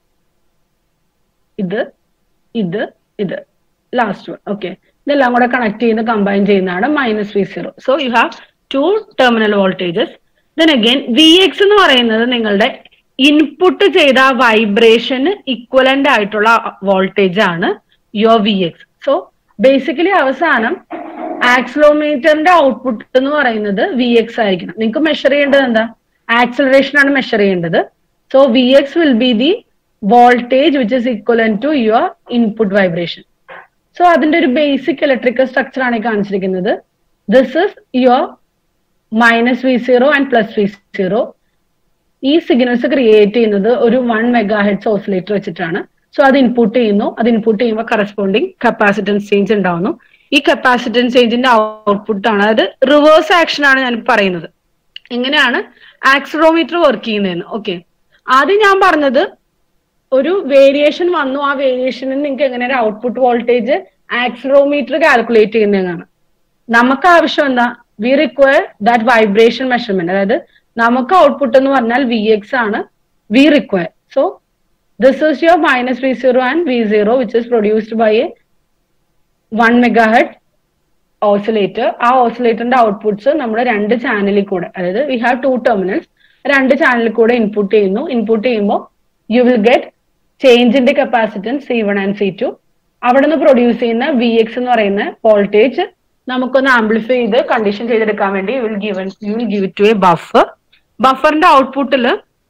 ഇത് ഇത് ഇത് ലാസ്റ്റ് വൺ ഓക്കെ ഇതെല്ലാം കൂടെ കണക്ട് ചെയ്യുന്ന കമ്പൈൻ ചെയ്യുന്നതാണ് minus V zero so you have two terminal voltages then again V X എന്ന് പറയുന്നത് നിങ്ങളുടെ ഇൻപുട്ട് ചെയ്ത വൈബ്രേഷന് ഇക്വലന്റ് ആയിട്ടുള്ള വോൾട്ടേജ് ആണ് your V X so basically അവസാനം ആക്സിലോമീറ്ററിന്റെ ഔട്ട്പുട്ട് എന്ന് പറയുന്നത് വി എക്സ് ആയിരിക്കണം നിങ്ങൾക്ക് മെഷർ ചെയ്യേണ്ടത് എന്താ ആക്സിലറേഷൻ ആണ് മെഷർ ചെയ്യേണ്ടത് so V X will be the voltage which is equivalent to your input vibration so അതിന്റെ ഒരു ബേസിക് ഇലക്ട്രിക്കൽ സ്ട്രക്ചർ ആണ് ഈ കാണിച്ചിരിക്കുന്നത് this is your minus V zero and plus V zero ഈ സിഗ്നൽസ് ക്രിയേറ്റ് ചെയ്യുന്നത് ഒരു വൺ മെഗാ ഹെഡ്സ് ഓസിലേറ്റർ വെച്ചിട്ടാണ് സോ അത് ഇൻപുട്ട് ചെയ്യുന്നു അത് ഇൻപുട്ട് ചെയ്യുമ്പോൾ കറസ്പോണ്ടിങ് കപ്പാസിറ്റൻസ് ചേഞ്ച് ഉണ്ടാവുന്നു ഈ കപ്പാസിറ്റൻസ് ചേഞ്ചിന്റെ ഔട്ട്പുട്ട് ആണ് അതായത് റിവേഴ്സ് ആക്ഷൻ ആണ് ഞാൻ പറയുന്നത് എങ്ങനെയാണ് ആക്സിലോമീറ്റർ വർക്ക് ചെയ്യുന്നതെന്ന് ഓക്കെ ആദ്യം ഞാൻ പറഞ്ഞത് ഒരു വേരിയേഷൻ വന്നു ആ വേരിയേഷനിൽ നിങ്ങൾക്ക് എങ്ങനെ ഒരു ഔട്ട്പുട്ട് വോൾട്ടേജ് ആക്സിലോമീറ്റർ കാൽക്കുലേറ്റ് ചെയ്യുന്നതാണ് നമുക്ക് ആവശ്യം എന്താ we require that vibration measurement അതായത് നമുക്ക് ഔട്ട്പുട്ട് എന്ന് പറഞ്ഞാൽ വി എക്സ് ആണ് we require so this is your minus V zero and V zero which is produced by a one mega ഹെഡ് ഓസിലേറ്റർ ആ ഓസിലേറ്ററിന്റെ ഔട്ട്പുട്ട്സ് നമ്മൾ രണ്ട് ചാനലിൽ കൂടെ അതായത് വി ഹാവ് ടു ടെർമിനൽസ് രണ്ട് ചാനലിൽ കൂടെ ഇൻപുട്ട് ചെയ്യുന്നു ഇൻപുട്ട് ചെയ്യുമ്പോൾ you will get change in the capacitance C one and C two അവിടെ നിന്ന് പ്രൊഡ്യൂസ് ചെയ്യുന്ന വി എക്സ് എന്ന് പറയുന്ന വോൾട്ടേജ് നമുക്കൊന്ന് ആംപ്ലിഫൈ ചെയ്ത് കണ്ടീഷൻ ചെയ്തെടുക്കാൻ വേണ്ടി you will given you will give to a buffer ബഫറിന്റെ ഔട്ട്പുട്ടിൽ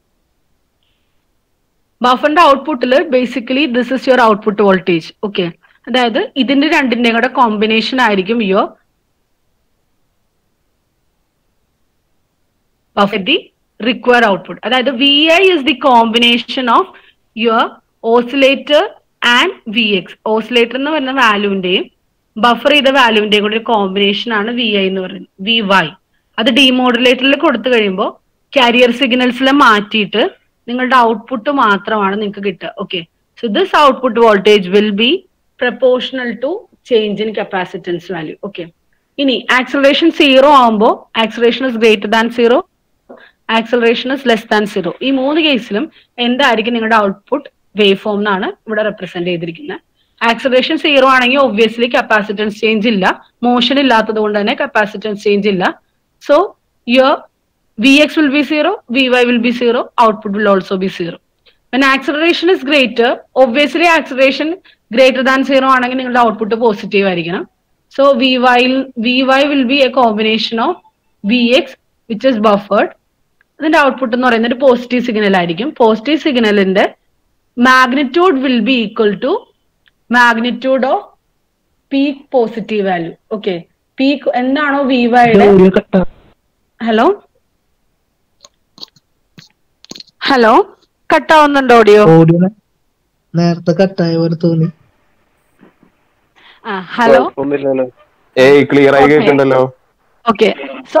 ബഫറിന്റെ ഔട്ട്പുട്ടിൽ basically this is your output voltage okay അതായത് ഇതിന്റെ രണ്ടിന്റെയും കൂടെ കോമ്പിനേഷൻ ആയിരിക്കും your of the required output. അതായത് V I is the combination of your oscillator and V X oscillator എന്ന് പറയുന്ന വാല്യൂവിന്റെയും ബഫർ ചെയ്ത വാല്യൂവിന്റെയും കൂടെ ഒരു കോമ്പിനേഷൻ ആണ് വി ഐ എന്ന് പറയുന്നത് വി വൈ അത് ഡീമോഡുലേറ്ററിൽ കൊടുത്തു കഴിയുമ്പോൾ കാരിയർ സിഗ്നൽസിൽ മാറ്റിയിട്ട് നിങ്ങളുടെ ഔട്ട്പുട്ട് മാത്രമാണ് നിങ്ങൾക്ക് കിട്ടുക okay so this output voltage will be proportional to change in capacitance value okay ഇനി ആക്സലറേഷൻ സീറോ ആകുമ്പോൾ acceleration is greater than zero acceleration is less than zero ഈ മൂന്ന് കേസിലും എന്തായിരിക്കും നിങ്ങളുടെ ഔട്ട്പുട്ട് വേവ് ഫോം എന്നാണ് ഇവിടെ റെപ്രസെന്റ് ചെയ്തിരിക്കുന്നത് ആക്സലറേഷൻ സീറോ ആണെങ്കിൽ ഒബ്വിയസ്ലി കപ്പാസിറ്റൻസ് ചേഞ്ച് ഇല്ല മോഷൻ ഇല്ലാത്തത് കൊണ്ട് തന്നെ കപ്പാസിറ്റൻസ് ചേഞ്ച് ഇല്ല so your V X will be zero V Y will be zero output will also be zero when acceleration is greater obviously acceleration greater than zero ആണെങ്കിൽ നിങ്ങളുടെ ഔട്ട്പുട്ട് പോസിറ്റീവ് ആയിരിക്കണം so V Y V Y will be a combination of V X which is buffered അതിന്റെ ഔട്ട്പുട്ട് എന്ന് പറയുന്നത് ഒരു പോസിറ്റീവ് സിഗ്നൽ ആയിരിക്കും പോസിറ്റീവ് സിഗ്നലിന്റെ magnitude will be equal to magnitude of peak positive value okay peak എന്താണോ വി വൈയുടെ ഹലോ ഹലോ കട്ടാവുന്നുണ്ടോ ഓഡിയോ ഓഡിയോ നേരത്തെ കട്ടായ പോലെ തോന്നി ആ ഹലോ കുഴപ്പമൊന്നുമില്ലല്ലോ ഏയ് ക്ലിയർ ആയി Okay. കേൾക്കണ്ടല്ലോ ഓക്കെ സോ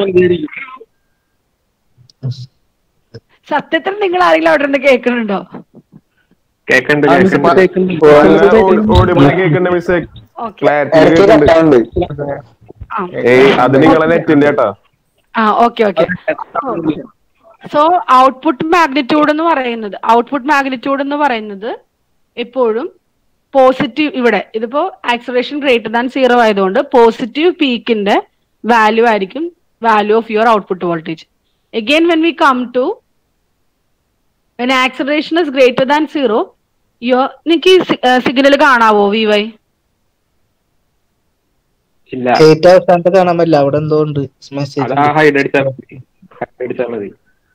സത്യത്തിൽ നിങ്ങൾ ആരെങ്കിലും അവിടെ നിന്ന് കേൾക്കുന്നുണ്ടോ കേക്കണ്ട് ആ, കേക്കണ്ട് ഓഡിയോ കേൾക്കണ്ട മിസ് ഓക്കെ ക്ലാരിറ്റി ഇടയ്ക്ക് കേൾക്കുന്നുണ്ട് കട്ടാണ്ട് ആ ഏയ് അത് നിങ്ങളെ നെറ്റിന്റെ കേട്ടാ ആ okay okay so output magnitude എന്ന് പറയുന്നത് ഔട്ട്പുട്ട് മാഗ്നിറ്റ്യൂഡ് എന്ന് പറയുന്നത് എപ്പോഴും പോസിറ്റീവ് ഇവിടെ ഇതിപ്പോ ആക്സലേഷൻ ഗ്രേറ്റർ ദാൻ സീറോ ആയതുകൊണ്ട് പോസിറ്റീവ് പീക്കിന്റെ വാല്യൂ ആയിരിക്കും value of your output voltage again when we come to when acceleration is greater than zero your നിങ്ങൾക്ക് ഈ സിഗ്നൽ കാണാവോ വി വൈ ഇല്ല ഏറ്റവും അവസാനത്തെ കാണാൻ പറ്റില്ല അവിടെ എന്തോ ഉണ്ട് മെസ്സേജ് അതാ ഹൈഡ് അടിച്ചാൽ മതി ഹൈഡ് അടിച്ചാൽ മതി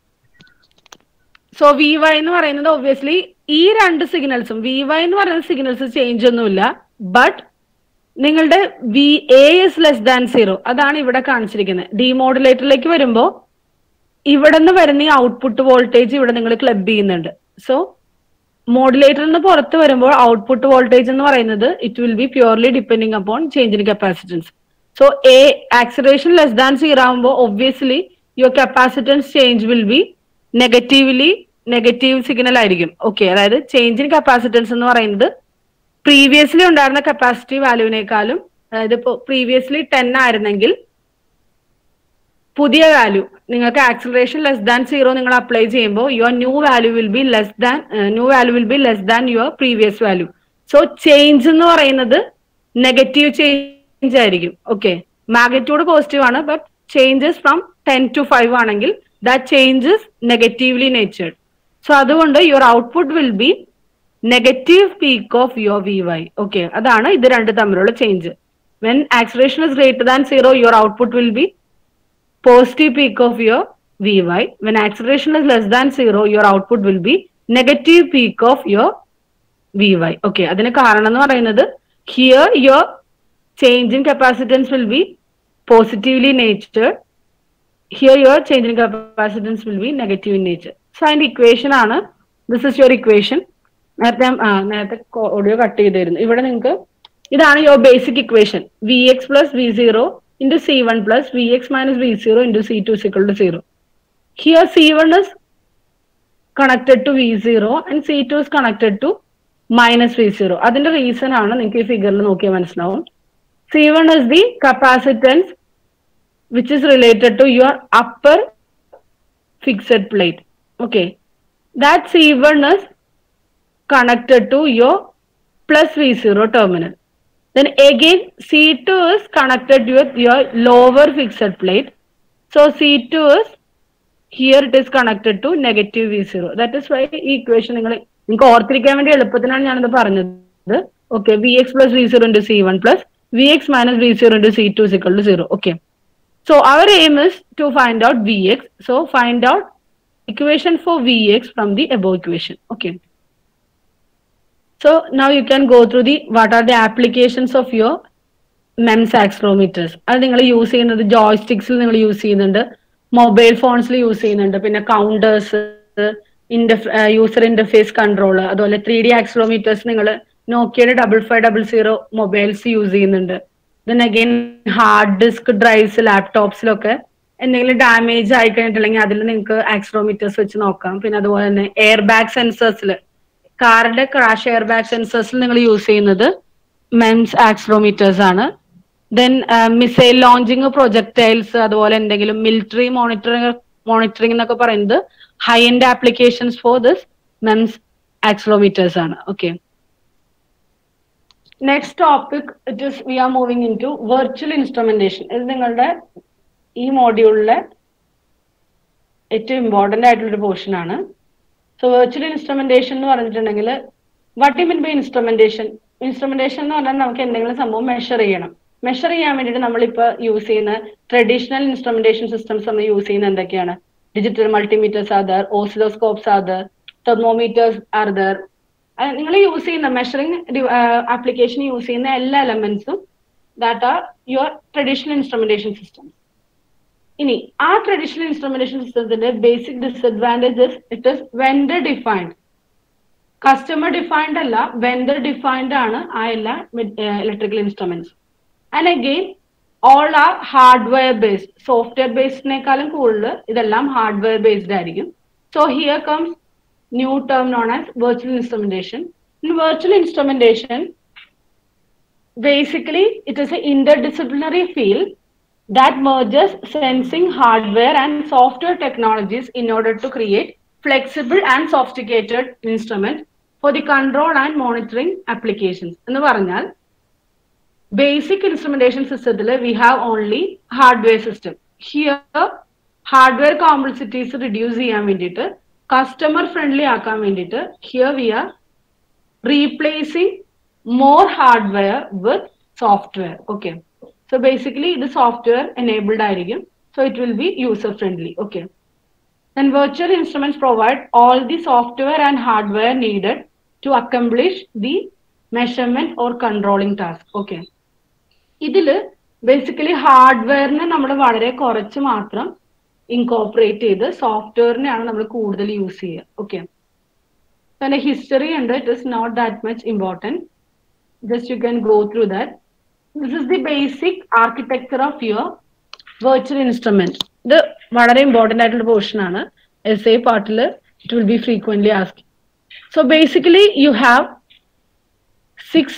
സോ വി വൈ എന്ന് പറയുന്നത് ഒബ്വിയസ്ലി ഈ രണ്ട് സിഗ്നൽസും വി വൈ എന്ന് പറയുന്ന സിഗ്നൽസ് ചേഞ്ച് ഒന്നുമില്ല ബട്ട് നിങ്ങളുടെ V A is less than zero അതാണ് ഇവിടെ കാണിച്ചിരിക്കുന്നത് ഡിമോഡുലേറ്ററിലേക്ക് വരുമ്പോൾ ഇവിടെ നിന്ന് വരുന്ന ഈ ഔട്ട്പുട്ട് വോൾട്ടേജ് ഇവിടെ നിങ്ങൾ ക്ലബ് ചെയ്യുന്നുണ്ട് സോ മോഡുലേറ്ററിൽ നിന്ന് പുറത്ത് വരുമ്പോൾ ഔട്ട്പുട്ട് വോൾട്ടേജ് എന്ന് പറയുന്നത് it will be purely depending upon change in capacitance so a acceleration less than zero ആകുമ്പോൾ obviously your capacitance change will be negatively negative signal ആയിരിക്കും ഓക്കെ അതായത് ചേഞ്ച് ഇൻ കപ്പാസിറ്റൻസ് എന്ന് പറയുന്നത് പ്രീവിയസ്ലി ഉണ്ടായിരുന്ന കപ്പാസിറ്റി വാല്യൂവിനേക്കാളും അതായത് ഇപ്പോൾ പ്രീവിയസ്ലി ടെൻ ആയിരുന്നെങ്കിൽ പുതിയ വാല്യൂ നിങ്ങൾക്ക് ആക്സിലറേഷൻ ലെസ് ദാൻ സീറോ നിങ്ങൾ അപ്ലൈ ചെയ്യുമ്പോൾ your new value will be less than new value will be less than your previous value so change എന്ന് പറയുന്നത് നെഗറ്റീവ് ചേഞ്ച് ആയിരിക്കും ഓക്കെ മാഗ്നിറ്റ്യൂഡ് പോസിറ്റീവ് ആണ് but changes from ten to five ആണെങ്കിൽ that changes negatively natured so അതുകൊണ്ട് your output will be negative peak of your V Y okay അതാണ് ഇത് രണ്ട് തമ്മിലുള്ള change when acceleration is greater than zero your output will be positive peak of your Vy. When acceleration is less than zero, your output will be negative peak of your Vy. Okay, അതിന് കാരണം എന്ന് പറയുന്നത് here your change in capacitance will be positively natured. Here your change in capacitance will be negative in nature. So അതിന്റെ ഇക്വേഷൻ ആണ് ദിസ് ഇസ് യുവർ ഇക്വേഷൻ നേരത്തെ ഞാൻ- ആ, നേരത്തെ ഓഡിയോ കട്ട് ചെയ്തിരുന്നു ഇവിടെ നിങ്ങൾക്ക് ഇതാണ് your basic equation V X plus V zero into C1 plus Vx minus V0 into C2 is equal to 0. Here C1 is connected to V0 and C2 is connected to minus V0. അതിന്റെ റീസൺ ആണ് നിങ്ങൾക്ക് ഈ ഫിഗറിൽ നോക്കിയാൽ മനസ്സിലാവും C1 is the capacitance which is related to your upper fixed plate. Okay. That C1 is connected to your plus V0 terminal. Then again C2 is connected with your lower fixed plate. So C2 is here it is connected to negative V0. That is why ഈ ഇക്വേഷൻ നിങ്ങൾ നിങ്ങൾക്ക് ഓർത്തിരിക്കാൻ വേണ്ടി എളുപ്പത്തിനാണ് ഞാനത് പറഞ്ഞത് okay V X plus V zero into C one plus V X minus V zero into C two equal to zero okay so our aim is to find out V X so find out equation for V X from the above equation okay So now you can go through the what are the applications of your MEMS accelerometers. അത് നിങ്ങൾ യൂസ് ചെയ്യുന്നത് ജോയ്സ്റ്റിക്സിൽ നിങ്ങൾ യൂസ് ചെയ്യുന്നുണ്ട് മൊബൈൽ ഫോൺസിൽ യൂസ് ചെയ്യുന്നുണ്ട് പിന്നെ കൗണ്ടേഴ്സ് യൂസർ ഇന്റർഫേസ് കൺട്രോൾ അതുപോലെ ത്രീ ഡി ആക്സിലോമീറ്റേഴ്സ് നിങ്ങൾ നോക്കിയുടെ double five double zero mobiles use ചെയ്യുന്നുണ്ട് then again hard disk drives ലാപ്ടോപ്സിലൊക്കെ എന്തെങ്കിലും ഡാമേജ് ആയി കഴിഞ്ഞിട്ടുണ്ടെങ്കിൽ അതിൽ നിങ്ങൾക്ക് ആക്സിലോമീറ്റേഴ്സ് വെച്ച് നോക്കാം പിന്നെ അതുപോലെ തന്നെ എയർ ബാഗ് സെൻസേഴ്സിൽ കാറിന്റെ ക്രാഷ് എയർ ബാഗ് സെൻസേഴ്സിൽ നിങ്ങൾ യൂസ് ചെയ്യുന്നത് മെൻസ് ആക്സിലോമീറ്റേഴ്സ് ആണ് ദെൻ മിസൈൽ ലോഞ്ചിങ് പ്രൊജക്ടൈൽസ് അതുപോലെ എന്തെങ്കിലും മിലിറ്ററി മോണിറ്ററിംഗ് മോണിറ്ററിംഗ് എന്നൊക്കെ പറയുന്നത് high end applications for this means accelerometers ആണ് okay next topic it is we are moving in to virtual instrumentation ഇത് നിങ്ങളുടെ ഈ മോഡ്യൂളിലെ ഏറ്റവും ഇമ്പോർട്ടന്റ് ആയിട്ടുള്ള ഒരു പോർഷൻ ആണ് സോ വെർച്വൽ ഇൻസ്ട്രുമെന്റേഷൻ എന്ന് പറഞ്ഞിട്ടുണ്ടെങ്കിൽ what mean by instrumentation instrumentation എന്ന് പറഞ്ഞാൽ നമുക്ക് എന്തെങ്കിലും സംഭവം മെഷർ ചെയ്യണം മെഷർ ചെയ്യാൻ വേണ്ടിയിട്ട് നമ്മളിപ്പോ യൂസ് ചെയ്യുന്ന ട്രഡീഷണൽ ഇൻസ്ട്രുമെന്റേഷൻ സിസ്റ്റംസ് നമ്മൾ യൂസ് ചെയ്യുന്ന എന്തൊക്കെയാണ് digital multimeters are there oscilloscopes are there thermometers are there നിങ്ങൾ യൂസ് ചെയ്യുന്ന മെഷറിംഗ് ആപ്ലിക്കേഷൻ യൂസ് ചെയ്യുന്ന എല്ലാ എലമെന്റ്സും that are your traditional instrumentation systems ഇനി ആ ട്രഡീഷണൽ ഇൻസ്ട്രുമെന്റേഷൻ സിസ്റ്റത്തിന്റെ basic disadvantages it is vendor defined customer defined അല്ല വെൻഡർ ഡിഫൈൻഡ് ആണ് ആ എല്ലാ electrical instruments and again all are hardware based software ബേസ്ഡിനേക്കാളും കൂടുതൽ ഇതെല്ലാം ഹാർഡ്വെയർ ബേസ്ഡ് ആയിരിക്കും so here comes new term known as virtual instrumentation in virtual instrumentation basically it is an interdisciplinary field that merges sensing hardware and software technologies in order to create flexible and sophisticated instrument for the control and monitoring applications എന്ന് പറഞ്ഞാൽ ബേസിക് ഇൻസ്ട്രുമെന്റേഷൻ സിസ്റ്റത്തിൽ we have only hardware system here hardware complexities reduce ചെയ്യാൻ വേണ്ടിയിട്ട് കസ്റ്റമർ ഫ്രണ്ട്ലി ആക്കാൻ വേണ്ടിയിട്ട് here we are replacing more hardware with software. Okay. So basically ഇത് software enabled ആയിരിക്കും. So it will be user friendly. Okay. Then virtual instruments provide all the software and hardware needed to accomplish the measurement or controlling task. Okay. ഇതില് ബേസിക്കലി ഹാർഡ്വെയറിനെ നമ്മൾ വളരെ കുറച്ച് മാത്രം ഇൻകോപ്പറേറ്റ് ചെയ്ത് സോഫ്റ്റ്വെയറിനെയാണ് നമ്മൾ കൂടുതൽ യൂസ് ചെയ്യുക ഓക്കെ അതിന്റെ ഹിസ്റ്ററി ഉണ്ട് it is not that much important just you can go through that. This is the basic architecture of your virtual instrument. ഇത് വളരെ ഇമ്പോർട്ടൻ്റ് ആയിട്ടുള്ള പോർഷൻ ആണ് എസ് എ പാർട്ടിൽ it will be frequently ask so basically you have six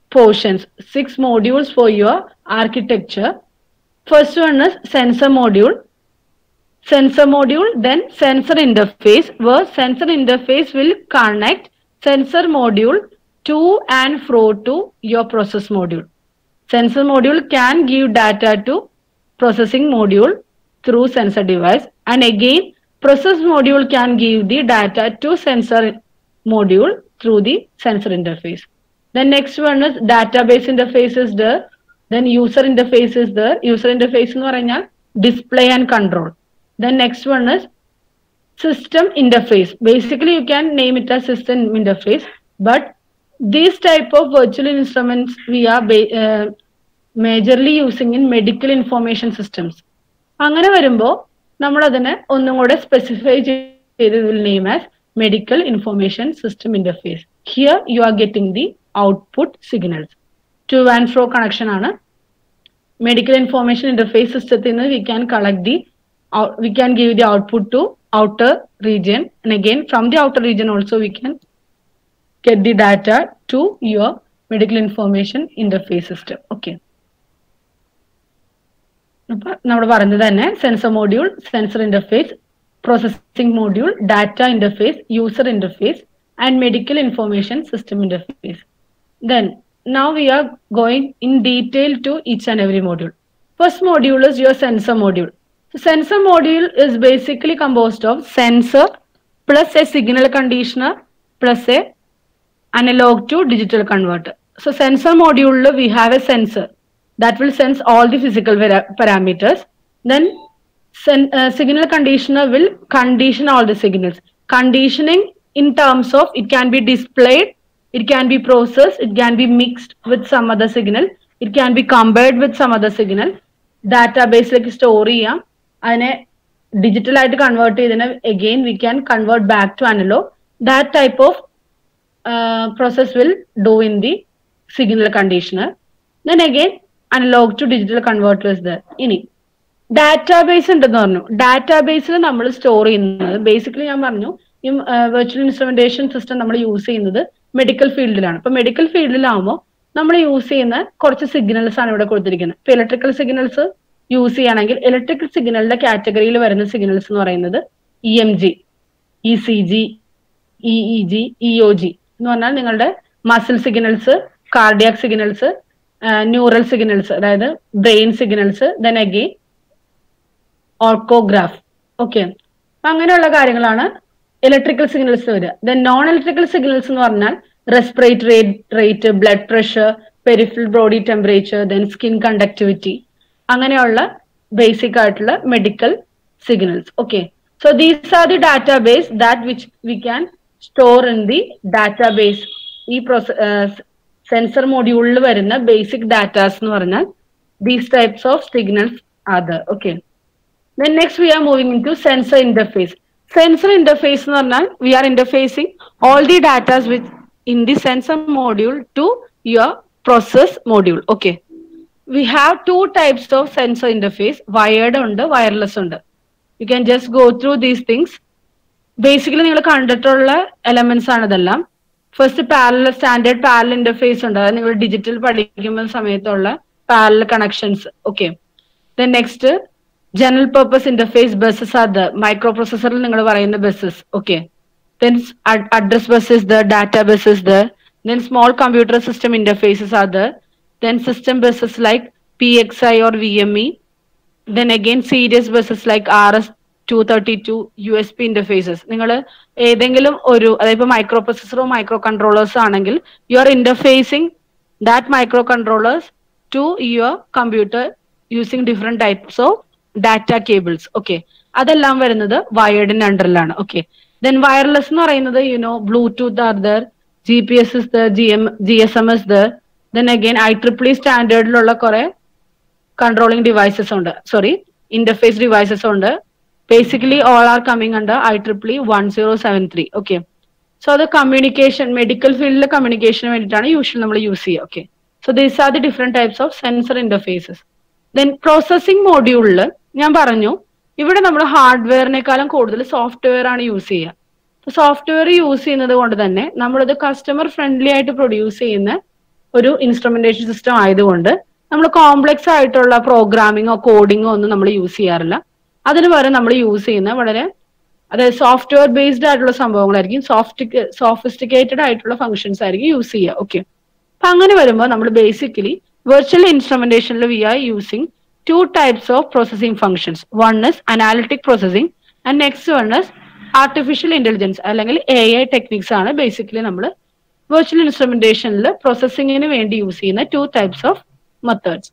portions, six modules for your architecture. First one is sensor module. Sensor module, then sensor interface, where sensor interface will connect sensor module to and fro to your process module. Sensor module can give data to processing module through sensor device and again process module can give the data to sensor module through the sensor interface. The next one is database interface is there. Then user interface is there. User interface എന്ന് പറഞ്ഞാൽ display and control. Then next one is system interface. Basically, you can name it as system interface, but these type of virtual instruments we are ba- uh, majorly using in medical information systems. അങ്ങനെ വരുമ്പോൾ നമ്മൾ അതിനെ ഒന്നും കൂടെ സ്പെസിഫൈ ചെയ്ത് will name as medical information system interface here you are getting the output signals to and fro connection ആണ് മെഡിക്കൽ ഇൻഫർമേഷൻ ഇന്റർഫേസ് സിസ്റ്റത്തിൽ നിന്ന് we can collect the we can give the output to outer region and again from the outer region also we can get the data to your medical information interface system okay അപ്പൊ നമ്മൾ പറഞ്ഞത് തന്നെ sensor module sensor interface processing module data interface user interface and medical information system interface then now we are going in detail to each and every module first module is your sensor module so sensor module is basically composed of sensor plus a signal conditioner plus a analog to digital converter. So sensor module we have a sensor that will sense all the physical para- parameters. Then sen- uh, signal conditioner will condition all the signals. Conditioning in terms of it can be displayed, it can be processed, it can be mixed with some other signal, it can be compared with some other signal. ഡാറ്റാബേസിലേക്ക് സ്റ്റോർ ചെയ്യാം അതിനെ ഡിജിറ്റൽ ആയിട്ട് കൺവേർട്ട് ചെയ്തതിനെ again we can convert back to analog that type of process will do in the signal conditioner. Then again, analog to digital converter is there. ഇനി ഡാറ്റാബേസ് ഉണ്ടെന്ന് പറഞ്ഞു ഡാറ്റാബേസിൽ നമ്മൾ സ്റ്റോർ ചെയ്യുന്നത് ബേസിക്കലി ഞാൻ പറഞ്ഞു ഈ വെർച്വൽ ഇൻസ്ട്രുമെന്റേഷൻ സിസ്റ്റം നമ്മൾ യൂസ് ചെയ്യുന്നത് മെഡിക്കൽ ഫീൽഡിലാണ് ഇപ്പൊ മെഡിക്കൽ ഫീൽഡിലാവുമ്പോൾ നമ്മൾ യൂസ് ചെയ്യുന്ന കുറച്ച് സിഗ്നൽസ് ആണ് ഇവിടെ കൊടുത്തിരിക്കുന്നത് ഇപ്പൊ ഇലക്ട്രിക്കൽ സിഗ്നൽസ് യൂസ് ചെയ്യുകയാണെങ്കിൽ ഇലക്ട്രിക്കൽ സിഗ്നലിന്റെ കാറ്റഗറിയിൽ വരുന്ന സിഗ്നൽസ് എന്ന് പറയുന്നത് E M G E C G E E G E O G എന്ന് പറഞ്ഞാൽ നിങ്ങളുടെ muscle signals cardiac signals neural signals അതായത് ബ്രെയിൻ സിഗ്നൽസ് ദെൻ അഗെയിൻ ഓർക്കോഗ്രാഫ് ഓക്കെ അപ്പൊ അങ്ങനെയുള്ള കാര്യങ്ങളാണ് ഇലക്ട്രിക്കൽ സിഗ്നൽസ് വരിക ദെൻ നോൺ ഇലക്ട്രിക്കൽ സിഗ്നൽസ് എന്ന് പറഞ്ഞാൽ respiratory rate blood pressure peripheral body temperature then skin conductivity അങ്ങനെയുള്ള ബേസിക് ആയിട്ടുള്ള medical signals okay so these are the database that which we can store in the database ഈ സെൻസർ മോഡ്യൂളിൽ വരുന്ന ബേസിക് ഡാറ്റാസ് എന്ന് പറഞ്ഞാൽ these types of signals other okay Then next we are moving into sensor interface. Sensor interface എന്ന് പറഞ്ഞാൽ we are interfacing all the data with in the sensor module to your process module. Okay. We have two types of sensor interface, wired ഉണ്ട് wireless ഉണ്ട്. You can just go through these things. Basically നിങ്ങൾ കണ്ടിട്ടുള്ള എലമെന്റ്സ് ആണ് ഇതെല്ലാം first parallel standard parallel interface ഉണ്ട് അതായത് നിങ്ങൾ ഡിജിറ്റൽ പഠിക്കുന്ന സമയത്തുള്ള parallel connections okay then next general purpose interface buses are the micro പ്രൊസസറിൽ നിങ്ങൾ പറയുന്ന buses okay then address bus is the data bus is the then small computer system interfaces are the then system buses like P X I or V M E then again serious buses like RS 232 U S P interfaces നിങ്ങൾ ഏതെങ്കിലും ഒരു അതായത് ഇപ്പൊ മൈക്രോ പ്രൊസസറോ മൈക്രോ കൺട്രോളേഴ്സ് ആണെങ്കിൽ you are interfacing that micro controllers to your computer using different types of data cables okay അതെല്ലാം വരുന്നത് വയേർഡിന്റെ അണ്ടറിലാണ് ഓക്കെ ദെൻ വയർലെസ് എന്ന് പറയുന്നത് you know Bluetooth are there G P S is there G M G S M S there then again I triple സ്റ്റാൻഡേർഡിലുള്ള കുറെ കൺട്രോളിംഗ് ഡിവൈസസ് ഉണ്ട് സോറി ഇന്റർഫേസ് ഡിവൈസസ് ഉണ്ട് basically all are coming under I triple one zero seven three okay so അത് കമ്മ്യൂണിക്കേഷൻ മെഡിക്കൽ ഫീൽഡിലെ കമ്മ്യൂണിക്കേഷന് വേണ്ടിയിട്ടാണ് യൂഷ്വൽ നമ്മൾ യൂസ് ചെയ്യുക okay so these are the different types of sensor interfaces then processing മോഡ്യൂളിൽ ഞാൻ പറഞ്ഞു ഇവിടെ നമ്മൾ ഹാർഡ്വെയറിനേക്കാളും കൂടുതൽ സോഫ്റ്റ്വെയർ ആണ് യൂസ് ചെയ്യുക സോഫ്റ്റ്വെയർ യൂസ് ചെയ്യുന്നത് കൊണ്ട് തന്നെ നമ്മളിത് കസ്റ്റമർ ഫ്രണ്ട്ലി ആയിട്ട് പ്രൊഡ്യൂസ് ചെയ്യുന്ന ഒരു ഇൻസ്ട്രുമെന്റേഷൻ സിസ്റ്റം ആയതുകൊണ്ട് നമ്മൾ കോംപ്ലക്സ് ആയിട്ടുള്ള പ്രോഗ്രാമിങ്ങോ കോഡിങ്ങോ ഒന്നും നമ്മൾ യൂസ് ചെയ്യാറില്ല അതിന് പകരം നമ്മൾ യൂസ് ചെയ്യുന്ന വളരെ അതായത് സോഫ്റ്റ്വെയർ ബേസ്ഡ് ആയിട്ടുള്ള സംഭവങ്ങളായിരിക്കും സോഫ്റ്റ് സോഫിസ്റ്റിക്കേറ്റഡ് ആയിട്ടുള്ള ഫംഗ്ഷൻസ് ആയിരിക്കും യൂസ് ചെയ്യുക ഓക്കെ അപ്പൊ അങ്ങനെ വരുമ്പോൾ നമ്മൾ ബേസിക്കലി വെർച്വൽ ഇൻസ്ട്രുമെന്റേഷനിൽ we are using two types of processing functions one is analytic processing and next one is artificial intelligence അല്ലെങ്കിൽ എ ഐ ടെക്നിക്സ് ആണ് ബേസിക്കലി നമ്മൾ വെർച്വൽ ഇൻസ്ട്രുമെന്റേഷനിൽ പ്രോസസ്സിങ്ങിന് വേണ്ടി യൂസ് ചെയ്യുന്ന two types of methods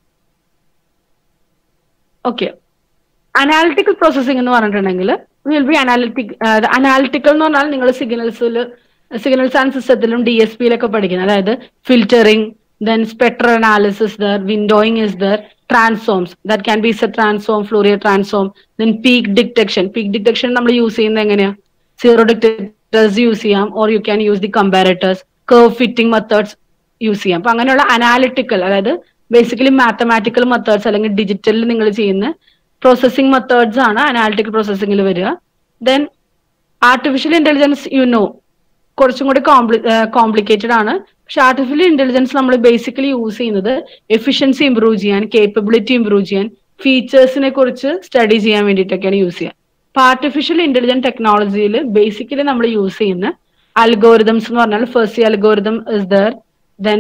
okay analytical processing എന്ന് പറഞ്ഞിട്ടുണ്ടെങ്കിൽ വിൽ ബി അനാലിറ്റിക് അനാലിറ്റിക്കൽ എന്ന് പറഞ്ഞാൽ നിങ്ങൾ സിഗ്നൽസിൽ സിഗ്നൽസ് ആൻഡ് സിസ്റ്റത്തിലും ഡി എസ് പിയിലൊക്കെ പഠിക്കുന്നത് അതായത് filtering then spectral analysis there windowing is there transforms that can be Z transform Fourier transform then peak detection peak detection നമ്മൾ യൂസ് ചെയ്യുന്നത് എങ്ങനെയാ സീറോ ഡിറ്റക്ടേഴ്സ് യൂസ് ചെയ്യാം or you can use the comparators curve fitting methods use ചെയ്യാം അപ്പൊ അങ്ങനെയുള്ള അനാലിറ്റിക്കൽ അതായത് ബേസിക്കലി മാത്തമാറ്റിക്കൽ മെത്തേഡ്സ് അല്ലെങ്കിൽ ഡിജിറ്റലിൽ നിങ്ങൾ ചെയ്യുന്ന പ്രോസസ്സിംഗ് മെത്തേഡ്സ് ആണ് അനാലിറ്റിക്കൽ പ്രോസസ്സിംഗിൽ വരിക then artificial intelligence you know കുറച്ചും കൂടി കോംപ്ലിക്കേറ്റഡ് ആണ് പക്ഷെ ആർട്ടിഫിഷ്യൽ ഇന്റലിജൻസ് നമ്മൾ ബേസിക്കലി യൂസ് ചെയ്യുന്നത് എഫിഷ്യൻസി ഇംപ്രൂവ് ചെയ്യാൻ കേപ്പബിലിറ്റി ഇംപ്രൂവ് ചെയ്യാൻ ഫീച്ചേഴ്സിനെ കുറിച്ച് സ്റ്റഡി ചെയ്യാൻ വേണ്ടിയിട്ടൊക്കെയാണ് യൂസ് ചെയ്യുക അപ്പൊ ആർട്ടിഫിഷ്യൽ ഇന്റലിജന്റ് ടെക്നോളജിയിൽ ബേസിക്കലി നമ്മൾ യൂസ് ചെയ്യുന്ന അൽഗോറിതംസ് എന്ന് പറഞ്ഞാൽ first algorithm is there then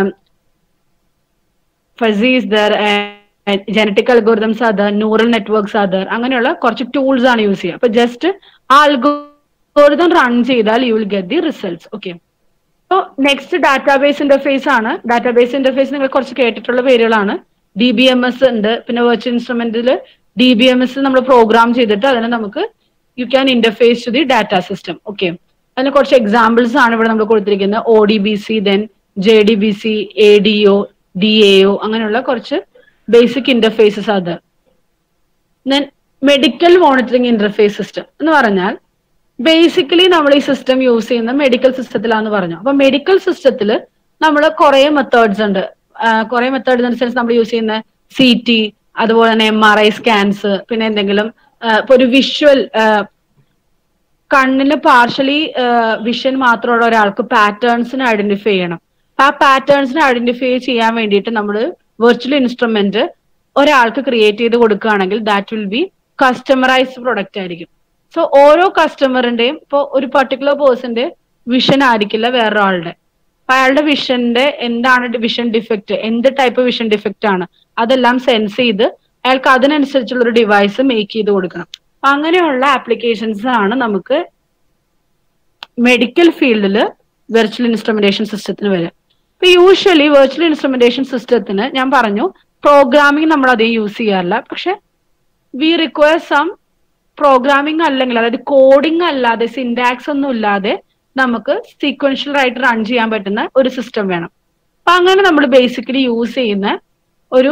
fuzzy is there genetic algorithms are there neural networks are there അങ്ങനെയുള്ള കുറച്ച് ടൂൾസ് ആണ് യൂസ് ചെയ്യുക അപ്പൊ ജസ്റ്റ് ആ അൽഗോറിതം റൺ ചെയ്താൽ you will get the results okay അപ്പോൾ നെക്സ്റ്റ് ഡാറ്റാബേസ് ഇന്റർഫേസ് ആണ് ഡാറ്റാബേസ് ഇന്റർഫേസ് നിങ്ങൾ കുറച്ച് കേട്ടിട്ടുള്ള പേരുകളാണ് ഡി ബി എം എസ് ഉണ്ട് പിന്നെ വെർച്വൽ ഇൻസ്ട്രുമെന്റിൽ ഡി ബി എം എസ് നമ്മൾ പ്രോഗ്രാം ചെയ്തിട്ട് അതിനെ നമുക്ക് you can interface to the data system okay അതിന് കുറച്ച് എക്സാമ്പിൾസ് ആണ് ഇവിടെ നമ്മൾ കൊടുത്തിരിക്കുന്നത് O D B C then J D B C A D O D A O അങ്ങനെയുള്ള കുറച്ച് ബേസിക് ഇന്റർഫേസസ് അത് then medical monitoring interface system എന്ന് പറഞ്ഞാൽ ബേസിക്കലി നമ്മൾ ഈ സിസ്റ്റം യൂസ് ചെയ്യുന്ന മെഡിക്കൽ സിസ്റ്റത്തിലാന്ന് പറഞ്ഞു അപ്പൊ മെഡിക്കൽ സിസ്റ്റത്തിൽ നമ്മൾ കുറെ മെത്തേഡ്സ് ഉണ്ട് കുറെ മെത്തേഡ്സ് അനുസരിച്ച് നമ്മൾ യൂസ് ചെയ്യുന്ന സി ടി അതുപോലെ തന്നെ എം ആർ ഐ സ്കാൻസ് പിന്നെ എന്തെങ്കിലും ഇപ്പൊ ഒരു വിഷ്വൽ കണ്ണിന് പാർഷ്യലി വിഷൻ മാത്രമുള്ള ഒരാൾക്ക് പാറ്റേൺസിനെ ഐഡന്റിഫൈ ചെയ്യണം ആ പാറ്റേൺസിനെ ഐഡന്റിഫൈ ചെയ്യാൻ വേണ്ടിയിട്ട് നമ്മൾ വെർച്വൽ ഇൻസ്ട്രുമെന്റ് ഒരാൾക്ക് ക്രിയേറ്റ് ചെയ്ത് കൊടുക്കുകയാണെങ്കിൽ that will be customised product ആയിരിക്കും സോ ഓരോ കസ്റ്റമറിന്റെയും ഇപ്പോൾ ഒരു പർട്ടിക്കുലർ പേഴ്സന്റെ വിഷൻ ആയിരിക്കില്ല വേറൊരാളുടെ അപ്പൊ അയാളുടെ വിഷന്റെ എന്താണ് വിഷൻ ഡിഫക്റ്റ് എന്ത് ടൈപ്പ് വിഷൻ ഡിഫക്റ്റ് ആണ് അതെല്ലാം സെൻസ് ചെയ്ത് അയാൾക്ക് അതിനനുസരിച്ചുള്ള ഒരു ഡിവൈസ് മേക്ക് ചെയ്ത് കൊടുക്കണം അപ്പൊ അങ്ങനെയുള്ള ആപ്ലിക്കേഷൻസ് ആണ് നമുക്ക് മെഡിക്കൽ ഫീൽഡിൽ വെർച്വൽ ഇൻസ്ട്രുമെന്റേഷൻ സിസ്റ്റത്തിന് വരിക ഇപ്പൊ യൂഷ്വലി വെർച്വൽ ഇൻസ്ട്രുമെന്റേഷൻ സിസ്റ്റത്തിന് ഞാൻ പറഞ്ഞു പ്രോഗ്രാമിംഗ് നമ്മൾ അധികം യൂസ് ചെയ്യാറില്ല പക്ഷെ വി റിക്വയർ സം പ്രോഗ്രാമിംഗ് അല്ലെങ്കിൽ അതായത് കോഡിംഗ് അല്ലാതെ സിൻഡാക്സ് ഒന്നും ഇല്ലാതെ നമുക്ക് സീക്വൻഷ്യൽ ആയിട്ട് റൺ ചെയ്യാൻ പറ്റുന്ന ഒരു സിസ്റ്റം വേണം അപ്പൊ അങ്ങനെ നമ്മൾ ബേസിക്കലി യൂസ് ചെയ്യുന്ന ഒരു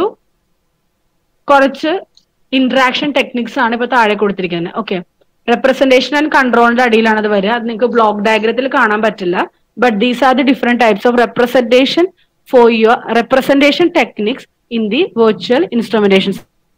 കുറച്ച് ഇന്ററാക്ഷൻ ടെക്നിക്സ് ആണ് ഇപ്പൊ താഴെ കൊടുത്തിരിക്കുന്നത് ഓക്കെ റെപ്രസെന്റേഷൻ ആൻഡ് കൺട്രോളിന്റെ അടിയിലാണ് അത് വരിക അത് നിങ്ങൾക്ക് ബ്ലോക്ക് ഡയഗ്രത്തിൽ കാണാൻ പറ്റില്ല but these are the different types of representation for your representation techniques in the virtual instrumentation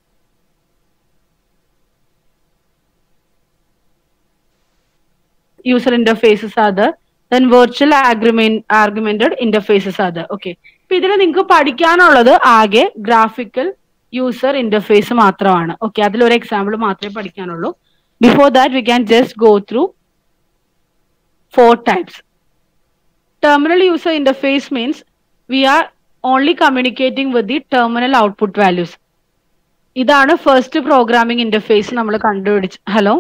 user interfaces are there then virtual argument argumented interfaces are there okay ഇപ്പൊ ഇതിൽ നിങ്ങൾക്ക് പഠിക്കാനുള്ളത് ആകെ ഗ്രാഫിക്കൽ യൂസർ ഇന്റർഫേസ് മാത്രമാണ് ഓക്കെ അതിലൊരു എക്സാമ്പിൾ മാത്രമേ പഠിക്കാനുള്ളൂ before that we can just go through four types terminal user interface means we are only communicating with the terminal output values ഇതാണ് ഫസ്റ്റ് പ്രോഗ്രാമിംഗ് ഇന്റർഫേസ് നമ്മൾ കണ്ടുപിടിച്ച് ഹലോ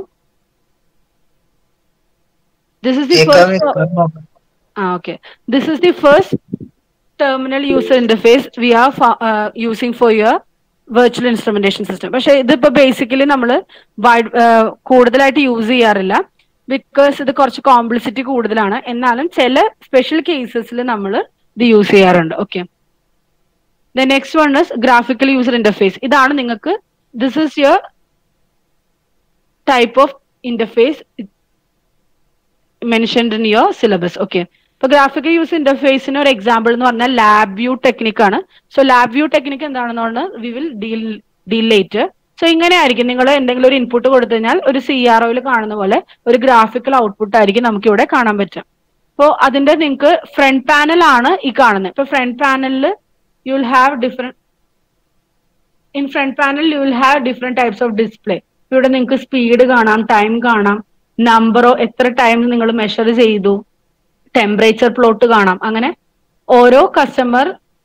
this is the കേൾക്കാം, first കേൾക്കാം, നോക്കാം. ah, okay this is the first terminal user interface we are fa- uh, using for your virtual instrumentation system പക്ഷെ ഇതിപ്പോ ബേസിക്കലി നമ്മൾ കൂടുതലായിട്ട് യൂസ് ചെയ്യാറില്ല ബിക്കോസ് ഇത് കുറച്ച് കോംപ്ലിസിറ്റി കൂടുതലാണ് എന്നാലും ചില സ്പെഷ്യൽ കേസസിൽ നമ്മൾ ഇത് യൂസ് ചെയ്യാറുണ്ട് okay the next one is graphical user interface ഇതാണ് നിങ്ങൾക്ക് this is your type of interface mentioned in your syllabus okay ഇപ്പൊ ഗ്രാഫിക്കൽ യൂസ് ഇന്റർഫേസിന് ഒരു എക്സാമ്പിൾ എന്ന് പറഞ്ഞാൽ ലാബ് വ്യൂ ടെക്നിക് ആണ് സോ ലാബ് വ്യൂ ടെക്നിക് എന്താണെന്ന് പറഞ്ഞാൽ we will deal deal late so ഇങ്ങനെ ആയിരിക്കും നിങ്ങൾ എന്തെങ്കിലും ഒരു ഇൻപുട്ട് കൊടുത്തു കഴിഞ്ഞാൽ ഒരു സി ആർ ഒയിൽ കാണുന്ന പോലെ ഒരു ഗ്രാഫിക്കൽ ഔട്ട്പുട്ട് ആയിരിക്കും നമുക്ക് ഇവിടെ കാണാൻ പറ്റുക അപ്പോൾ അതിന്റെ നിങ്ങൾക്ക് ഫ്രണ്ട് പാനൽ ആണ് ഈ കാണുന്നത് ഇപ്പൊ ഫ്രണ്ട് പാനലിൽ you will have different in front panel you will have different types of display ഇവിടെ നിങ്ങൾക്ക് സ്പീഡ് കാണാം ടൈം കാണാം നമ്പറോ എത്ര ടൈം നിങ്ങൾ മെഷർ ചെയ്തു ടെമ്പറേച്ചർ പ്ലോട്ട് കാണാം അങ്ങനെ ഓരോ കസ്റ്റമർ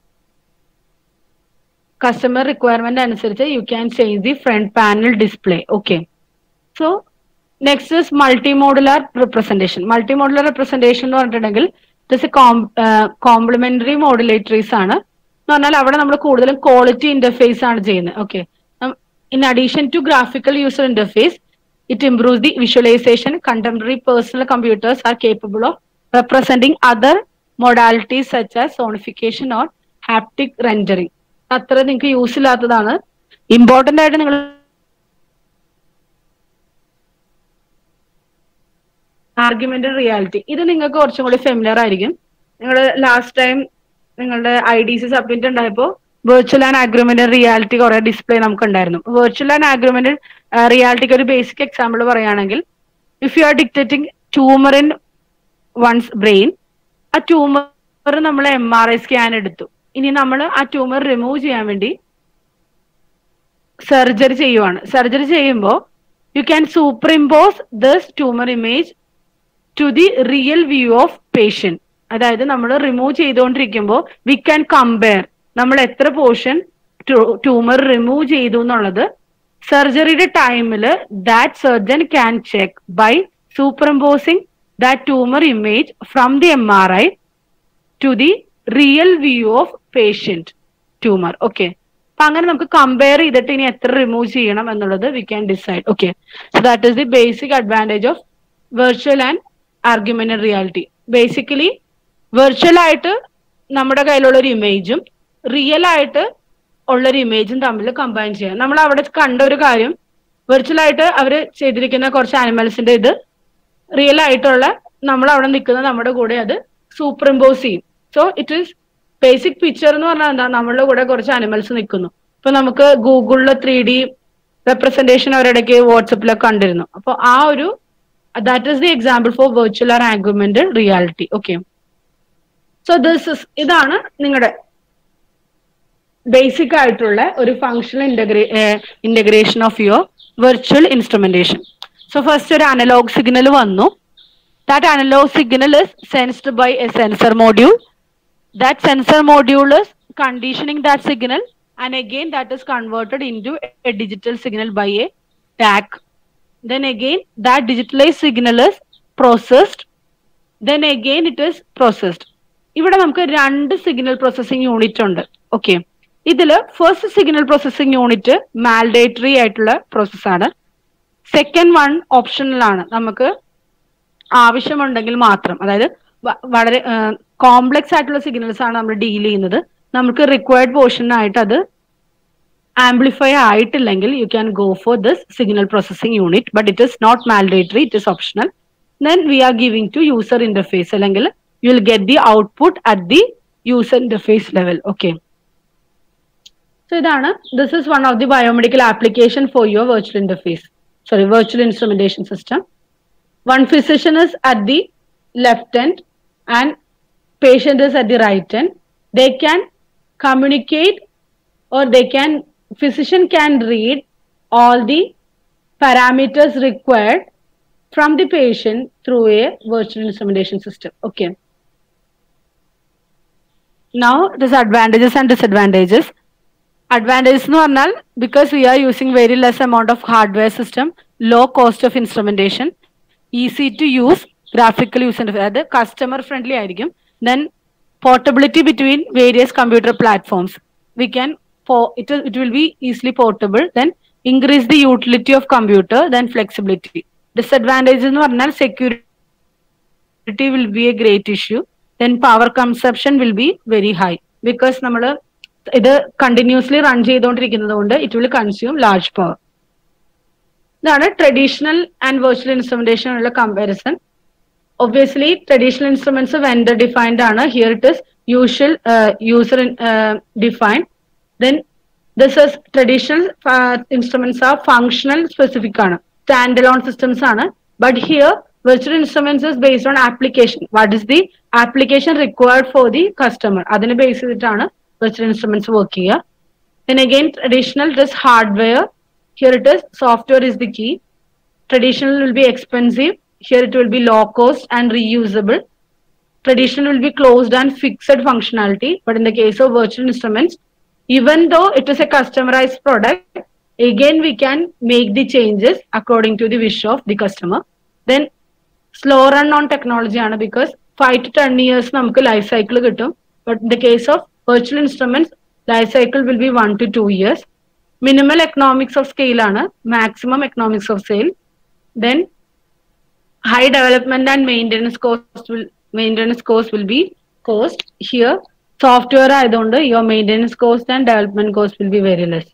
കസ്റ്റമർ റിക്വയർമെന്റ് അനുസരിച്ച് you can change the front panel display okay so next is multi modular representation multi modular representation എന്ന് പറഞ്ഞിട്ടുണ്ടെങ്കിൽ ഇറ്റ് കോംപ്ലിമെന്ററി മോഡുലേറ്ററീസ് ആണ് എന്ന് പറഞ്ഞാൽ അവിടെ നമ്മൾ കൂടുതലും ക്വാളിറ്റി ഇന്റർഫേസ് ആണ് ചെയ്യുന്നത് okay in addition to graphical user interface it improves the visualisation contemporary personal computers are capable of representing other modalities such as sonification or haptic rendering അത്ര നിങ്ങൾക്ക് യൂസ് ഇല്ലാത്തതാണ് ഇമ്പോർട്ടന്റ് ആയിട്ട് നിങ്ങൾ ആർഗ്യുമെന്റൽ റിയാലിറ്റി ഇത് നിങ്ങൾക്ക് കുറച്ചും കൂടി ഫെമിലിയർ ആയിരിക്കും നിങ്ങൾ ലാസ്റ്റ് ടൈം നിങ്ങളുടെ ഐ ഡി സി സബ്മിറ്റ് ഉണ്ടായപ്പോൾ വെർച്വൽ ആൻഡ് ആഗ്രിമെന്റൽ റിയാലിറ്റി കുറെ ഡിസ്പ്ലേ നമുക്ക് ഉണ്ടായിരുന്നു വെർച്വൽ ആൻഡ് ആഗ്രിമെന്റൽ റിയാലിറ്റിക്ക് ഒരു ബേസിക് എക്സാമ്പിൾ പറയുകയാണെങ്കിൽ if you are dictating tumour in one's brain ആ ട്യൂമർ നമ്മൾ എം ആർ ഐ സ്കാൻ എടുത്തു ഇനി നമ്മൾ ആ ട്യൂമർ റിമൂവ് ചെയ്യാൻ വേണ്ടി സർജറി ചെയ്യുവാണ് സർജറി ചെയ്യുമ്പോൾ you can superimpose this tumour image to the real view of patient അതായത് നമ്മൾ റിമൂവ് ചെയ്തുകൊണ്ടിരിക്കുമ്പോൾ വി ക്യാൻ കമ്പയർ നമ്മൾ എത്ര പോർഷൻ ട്യൂമർ റിമൂവ് ചെയ്തു എന്നുള്ളത് സർജറിയുടെ ടൈമിൽ that surgeon can check by superimposing that tumour image from the M R I to the real view of patient tumour okay അപ്പൊ അങ്ങനെ നമുക്ക് കമ്പയർ ചെയ്തിട്ട് ഇനി എത്ര റിമൂവ് ചെയ്യണം എന്നുള്ളത് we can decide okay so that is the basic advantage of virtual and augmented reality basically virtual ആയിട്ട് നമ്മുടെ കയ്യിലുള്ള ഒരു ഇമേജും റിയൽ ആയിട്ട് ഉള്ളൊരു ഇമേജും തമ്മിൽ കമ്പൈൻ ചെയ്യാം നമ്മൾ അവിടെ കണ്ട ഒരു കാര്യം വെർച്വൽ ആയിട്ട് അവർ ചെയ്തിരിക്കുന്ന കുറച്ച് ആനിമൽസിന്റെ ഇത് റിയൽ ആയിട്ടുള്ള നമ്മൾ അവിടെ നിൽക്കുന്ന നമ്മുടെ കൂടെ അത് സൂപ്പർ ഇമ്പോസ് ചെയ്യും so it is basic picture എന്ന് പറഞ്ഞാൽ എന്താ നമ്മളുടെ കൂടെ കുറച്ച് അനിമൽസ് നിൽക്കുന്നു ഇപ്പൊ നമുക്ക് ഗൂഗിളിലെ ത്രീ ഡി റെപ്രസെന്റേഷൻ അവരിടയ്ക്ക് വാട്സപ്പിലൊക്കെ കണ്ടിരുന്നു അപ്പൊ ആ ഒരു that is the example for virtual or augmented reality okay so this is ഇതാണ് നിങ്ങളുടെ ബേസിക് ആയിട്ടുള്ള ഒരു functional integrate integration of your virtual instrumentation so first ഒരു അനലോഗ് സിഗ്നൽ വന്നു that analogue signal is sensed by a sensor module that sensor module is conditioning that signal and again that is converted into a digital signal by a DAC. Then again that digitalized signal is processed. Then again it is processed. ഇവിടെ നമുക്ക് രണ്ട് സിഗ്നൽ പ്രോസസ്സിംഗ് യൂണിറ്റ് ഉണ്ട് ഓക്കെ ഇതില് first signal processing unit mandatory ആയിട്ടുള്ള പ്രോസസ്സാണ് സെക്കൻഡ് വൺ ഓപ്ഷണൽ ആണ് നമുക്ക് ആവശ്യമുണ്ടെങ്കിൽ മാത്രം അതായത് വ- വളരെ കോംപ്ലക്സ് ആയിട്ടുള്ള സിഗ്നൽസ് ആണ് നമ്മൾ ഡീൽ ചെയ്യുന്നത് നമുക്ക് റിക്വയർഡ് പോർഷനായിട്ട് അത് ആംപ്ലിഫൈ ആയിട്ടില്ലെങ്കിൽ you can go for this signal processing unit but it is not mandatory it is optional then we are giving to user interface അല്ലെങ്കിൽ you will get the output at the user interface level okay so ഇതാണ് this is one of the biomedical application for your virtual interface sorry virtual instrumentation system one physician is at the left end and patient is at the right end they can communicate or they can physician can read all the parameters required from the patient through a virtual instrumentation system okay now there's advantages and disadvantages advantages എന്ന് പറഞ്ഞാൽ because we are using very less amount of hardware system low cost of instrumentation easy to use graphical user interface അതായത് കസ്റ്റമർ ഫ്രണ്ട്ലി ആയിരിക്കും then portability between various computer platforms we can it it will be easily portable then increase the utility of computer then flexibility disadvantage എന്ന് പറഞ്ഞാൽ security will be a great issue then power consumption will be very high because നമ്മൾ ഇത് കണ്ടിന്യൂസ്ലി റൺ ചെയ്തുകൊണ്ടിരിക്കുന്നത് കൊണ്ട് it will consume large power ഇതാണ് ട്രഡീഷണൽ ആൻഡ് വെർച്വൽ ഇൻസ്ട്രുമെന്റേഷൻ ഉള്ള comparison obviously traditional instruments vendor defined ആണ് here it is usual user defined then this is traditional instruments ആ ഫങ്ഷണൽ സ്പെസിഫിക് ആണ് സ്റ്റാൻഡ് അലോൺ സിസ്റ്റംസ് ആണ് but here virtual instruments is based on application what is the application required for the customer അതിനെ ബേസ് ചെയ്തിട്ടാണ് virtual instruments വർക്ക് ചെയ്യുക then again traditional it is hardware here it is software is the key traditional will be expensive here it will be low cost and reusable traditional will be closed and fixed functionality but in the case of virtual instruments even though it is a customized product again we can make the changes according to the wish of the customer then slow run on technology ആണ് because five to ten years നമുക്ക് ലൈഫ് സൈക്കിൾ കിട്ടും but in the case of virtual instruments life cycle will be one to two years minimal economics of scale ആണ് maximum economics of sale then high development and maintenance cost will maintenance cost will be cost here software ആയതുകൊണ്ട് your maintenance cost and development cost will be very less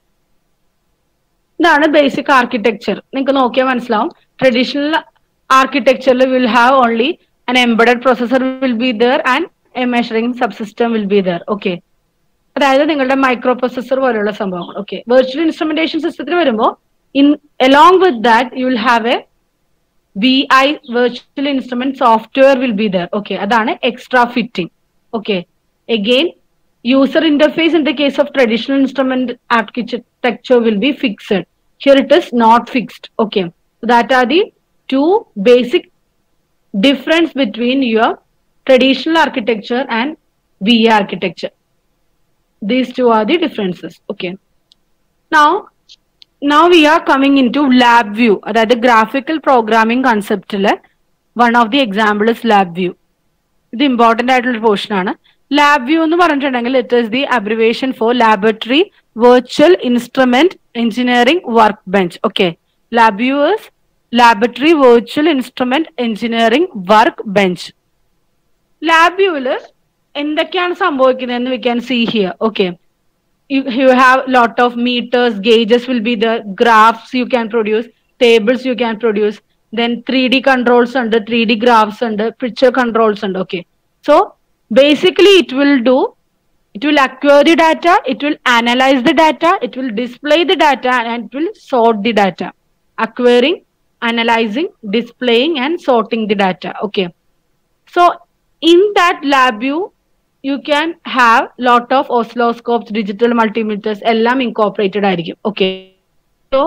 ഇതാണ് ബേസിക് ആർക്കിടെക്ചർ നിങ്ങൾക്ക് നോക്കിയാൽ മനസ്സിലാവും ട്രഡീഷണൽ ആർക്കിടെക്ചറിൽ will have only an embedded processor will be there and a measuring subsystem will be there okay അതായത് നിങ്ങളുടെ മൈക്രോ പ്രൊസസർ പോലെയുള്ള സംഭവങ്ങൾ ഓക്കെ വെർച്വൽ ഇൻസ്ട്രുമെന്റേഷൻ സിസ്റ്റത്തിൽ വരുമ്പോൾ in along with that you will have a V I virtual instrument software will be there okay അതാണ് extra fitting okay again user interface in the case of traditional instrument architecture will be fixed here it is not fixed okay so that are the two basic difference between your traditional architecture and VA architecture these two are the differences okay now now we are coming into lab view അതായത് graphical programming concept one of the example is lab view ഇത് ഇമ്പോർട്ടന്റ് ആയിട്ടുള്ള പോർഷൻ ആണ് ലാബ് വ്യൂ എന്ന് പറഞ്ഞിട്ടുണ്ടെങ്കിൽ it is the abbreviation for laboratory virtual instrument engineering workbench okay lab view is laboratory virtual instrument engineering workbench lab വ്യൂവില് എന്തൊക്കെയാണ് സംഭവിക്കുന്നതെന്ന് we can see here okay you, you have lot of meters gauges will be the graphs you can produce tables you can produce then 3d controls under 3d graphs under picture controls under okay so basically it will do it will acquire the data it will analyze the data it will display the data and it will sort the data acquiring analyzing displaying and sorting the data okay so in that lab view you can have lot of oscilloscopes digital multimeters എല്ലാം incorporated ആയിരിക്കും okay so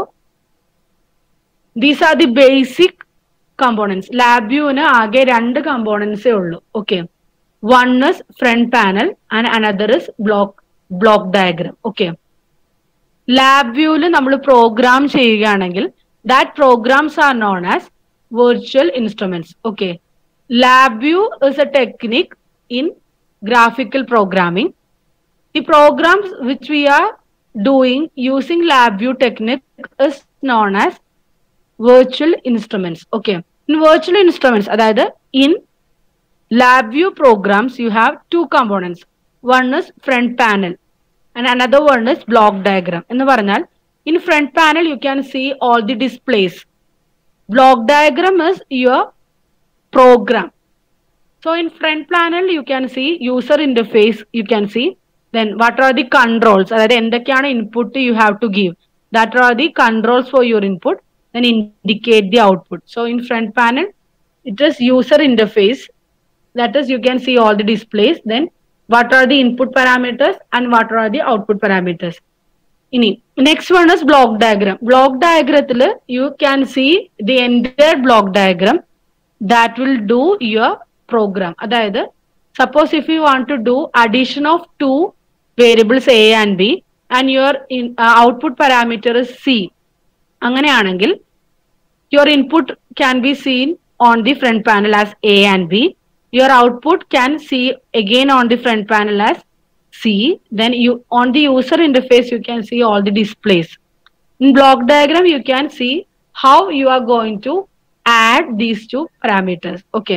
these are the basic components lab viewന് ആകെ രണ്ട് components ഉള്ളൂ okay one is front panel and another is block block diagram okay lab വ്യൂവിൽ നമ്മൾ പ്രോഗ്രാം ചെയ്യുകയാണെങ്കിൽ that programs are known as virtual instruments okay lab view is a technique in graphical programming. The programs which we are doing using LabVIEW technique is known as virtual instruments. Okay. In virtual instruments, അതായത് in LabVIEW programs, you have two components. One is front panel and another one is block diagram. എന്ന് പറഞ്ഞാൽ in front panel, you can see all the displays. Block diagram is your program. So in front panel, you can see user interface, you can see. Then what are the controls? അതായത് എന്തൊക്കെയാണ് input you have to give. That are the controls for your input. Then indicate the output. So in front panel, it is user interface. That is, you can see all the displays. Then what are the input parameters and what are the output parameters. ഇനി next one is block diagram block ഡയഗ്രത്തിൽ you can see the entire block diagram that will do your program അതായത് suppose if you want to do addition of two variables A and B and your output parameter is C അങ്ങനെയാണെങ്കിൽ your input can be seen on the front panel as A and B your output can see again on the front panel as C then you on the user interface you can see all the displays in block diagram you can see how you are going to add these two parameters okay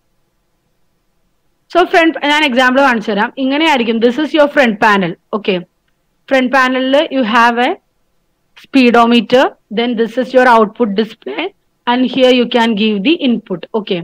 so front ഞാൻ എക്സാമ്പിൾ കാണിച്ചു തരാം ഇങ്ങനെയായിരിക്കും this is your front panel okay front പാനലിൽ you have a speedometer then this is your output display and here you can give the input okay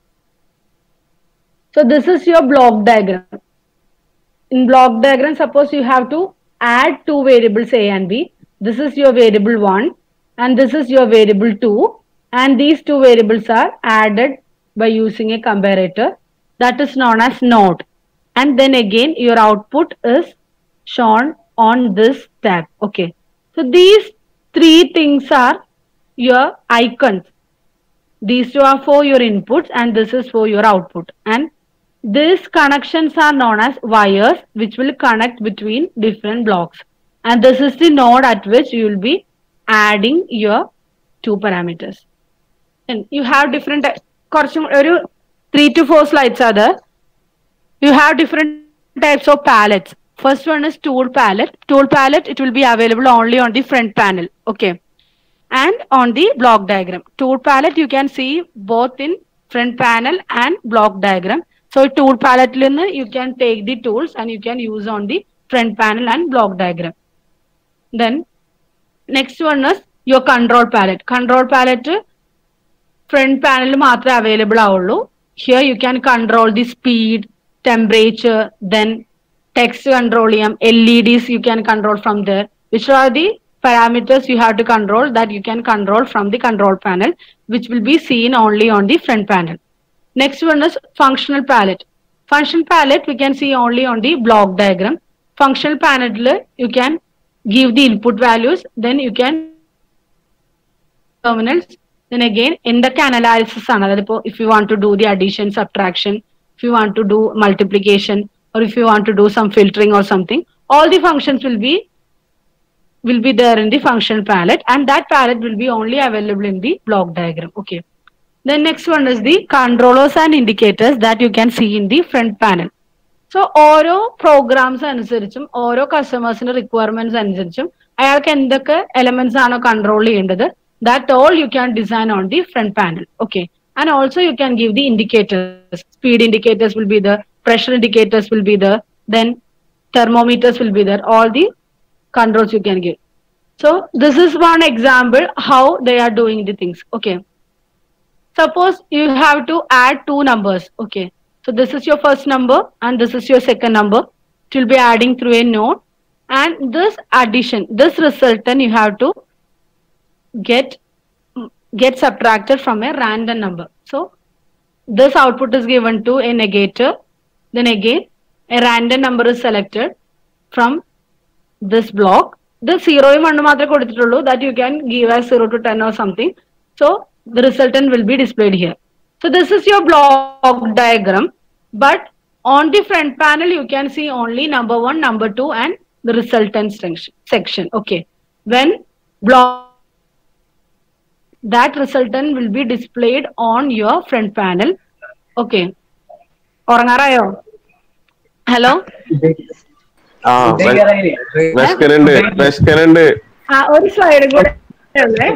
so this is your block diagram in block diagram suppose you have to add two variables a and b this is your variable 1 and this is your variable 2 and these two variables are added by using a comparator that is known as node and then again your output is shown on this tab okay so these three things are your icons these two are for your inputs and this is for your output and these connections are known as wires which will connect between different blocks and this is the node at which you will be adding your two parameters and you have different കുറച്ചും ഒരു three to four slides are there you have different types of palettes first one is tool palette tool palette it will be available only on the front panel okay and on the block diagram tool palette you can see both in front panel and block diagram so tool palette ൽ നിന്ന് you can take the tools and you can use on the front panel and block diagram then next one is your control palette control palette front പാനലിൽ മാത്രമേ അവൈലബിൾ ആവുള്ളൂ here you can control the speed temperature then text control ചെയ്യാം L E Ds you can control from there which are the parameters you have to control that you can control from the control panel which will be seen only on the front panel next one is functional palette functional palette we can see only on the block diagram functional panel you can give the input values then you can terminals then again എന്തൊക്കെ അനലൈസിസ് ആണ് അതായത് ഇപ്പോൾ if you want to do the addition subtraction if you want to do multiplication or if you want to do some filtering or something all the functions will be will be there in the function palette and that palette will be only available in the block diagram okay then next one is the controllers and indicators that you can see in the front panel so ഓരോ പ്രോഗ്രാംസ് അനുസരിച്ചും ഓരോ കസ്റ്റമേഴ്സിന്റെ റിക്വയർമെന്റ്സ് അനുസരിച്ചും അയാൾക്ക് എന്തൊക്കെ എലമെന്റ്സ് ആണോ കൺട്രോൾ ചെയ്യേണ്ടത് that all you can design on the front panel okay and also you can give the indicators speed indicators will be the pressure indicators will be there then thermometers will be there all the controls you can give so this is one example how they are doing the things okay suppose you have to add two numbers okay so this is your first number and this is your second number it will be adding through a node and this addition this resultant you have to get get subtracted from a random number so this output is given to a negator then again a random number is selected from this block ഇത് സീറോയും വണ്ണും മാത്രമേ കൊടുത്തിട്ടുള്ളൂ that you can give as zero to ten or something so the resultant will be displayed here so this is your block diagram but on the front panel you can see only number one number two and the resultant section okay when block that resultant will be displayed on your front panel okay ഉറങ്ങാറായോ ഹലോ ആ വിശക്കനുണ്ട് വിശക്കനുണ്ട് ആ ഒരു സ്ലൈഡും കൂടെ ഉള്ളേ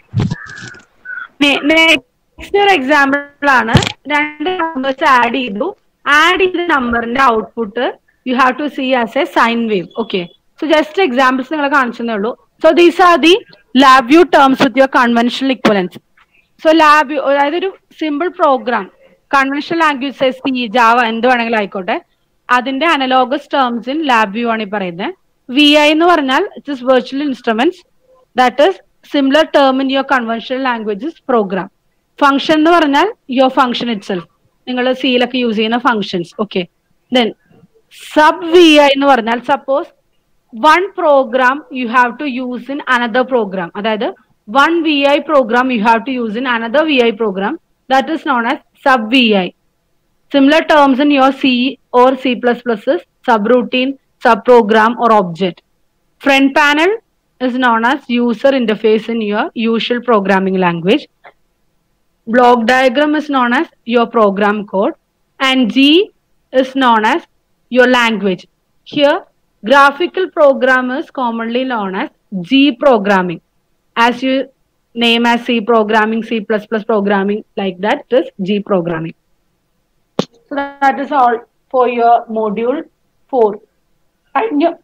നെക്സ്റ്റ് ഒരു എക്സാമ്പിൾ ആണ് രണ്ട് നമ്പേഴ്സ് ആഡ് ചെയ്തു ആഡ് ചെയ്ത നമ്പറിന്റെ output you have to see as a sine wave okay so just examples നിങ്ങൾ കാണിച്ചതേ ഉള്ളൂ so these are the LabVIEW terms with your conventional equivalence so lab LabVIEW അതായത് ഒരു simple program conventional language C Java എന്ത് വേണമെങ്കിലും ആയിക്കോട്ടെ അതിന്റെ analogous terms in LabVIEW ആണ് ഈ പറയുന്നത് വി ഐ എന്ന് പറഞ്ഞാൽ it is virtual instruments that is similar term in your conventional languages programme function എന്ന് പറഞ്ഞാൽ യുവർ ഫംഗ്ഷൻ ഇറ്റ് സെൽഫ് നിങ്ങൾ സിയിലൊക്കെ യൂസ് ചെയ്യുന്ന functions okay then sub V I എന്ന് പറഞ്ഞാൽ suppose one program you have to use in another program അതായത് one V I program you have to use in another V I program that is known as sub V I similar terms in your C or C++ is subroutine, subprogram or object. Front panel is known as user interface in your usual programming language. Block diagram is known as your program code and G is known as your language. Here, graphical program is commonly known as G programming. As you name as C programming, C++ programming like that, it is G programming. So that is all for your module 4. And you,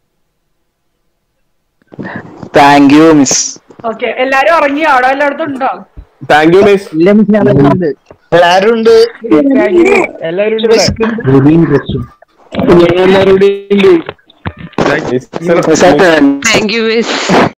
thank you miss okay, എല്ലാരും ഉറങ്ങിയോ അവിടെ എല്ലായിടത്തും ഉണ്ടോ താങ്ക് യു മിസ് ഇല്ല മിസ് ഞാൻ വരുന്നുണ്ട്. എല്ലാരും ഉണ്ട് എല്ലാവരും ഉണ്ട് ഇവിടെ. Miss thank you miss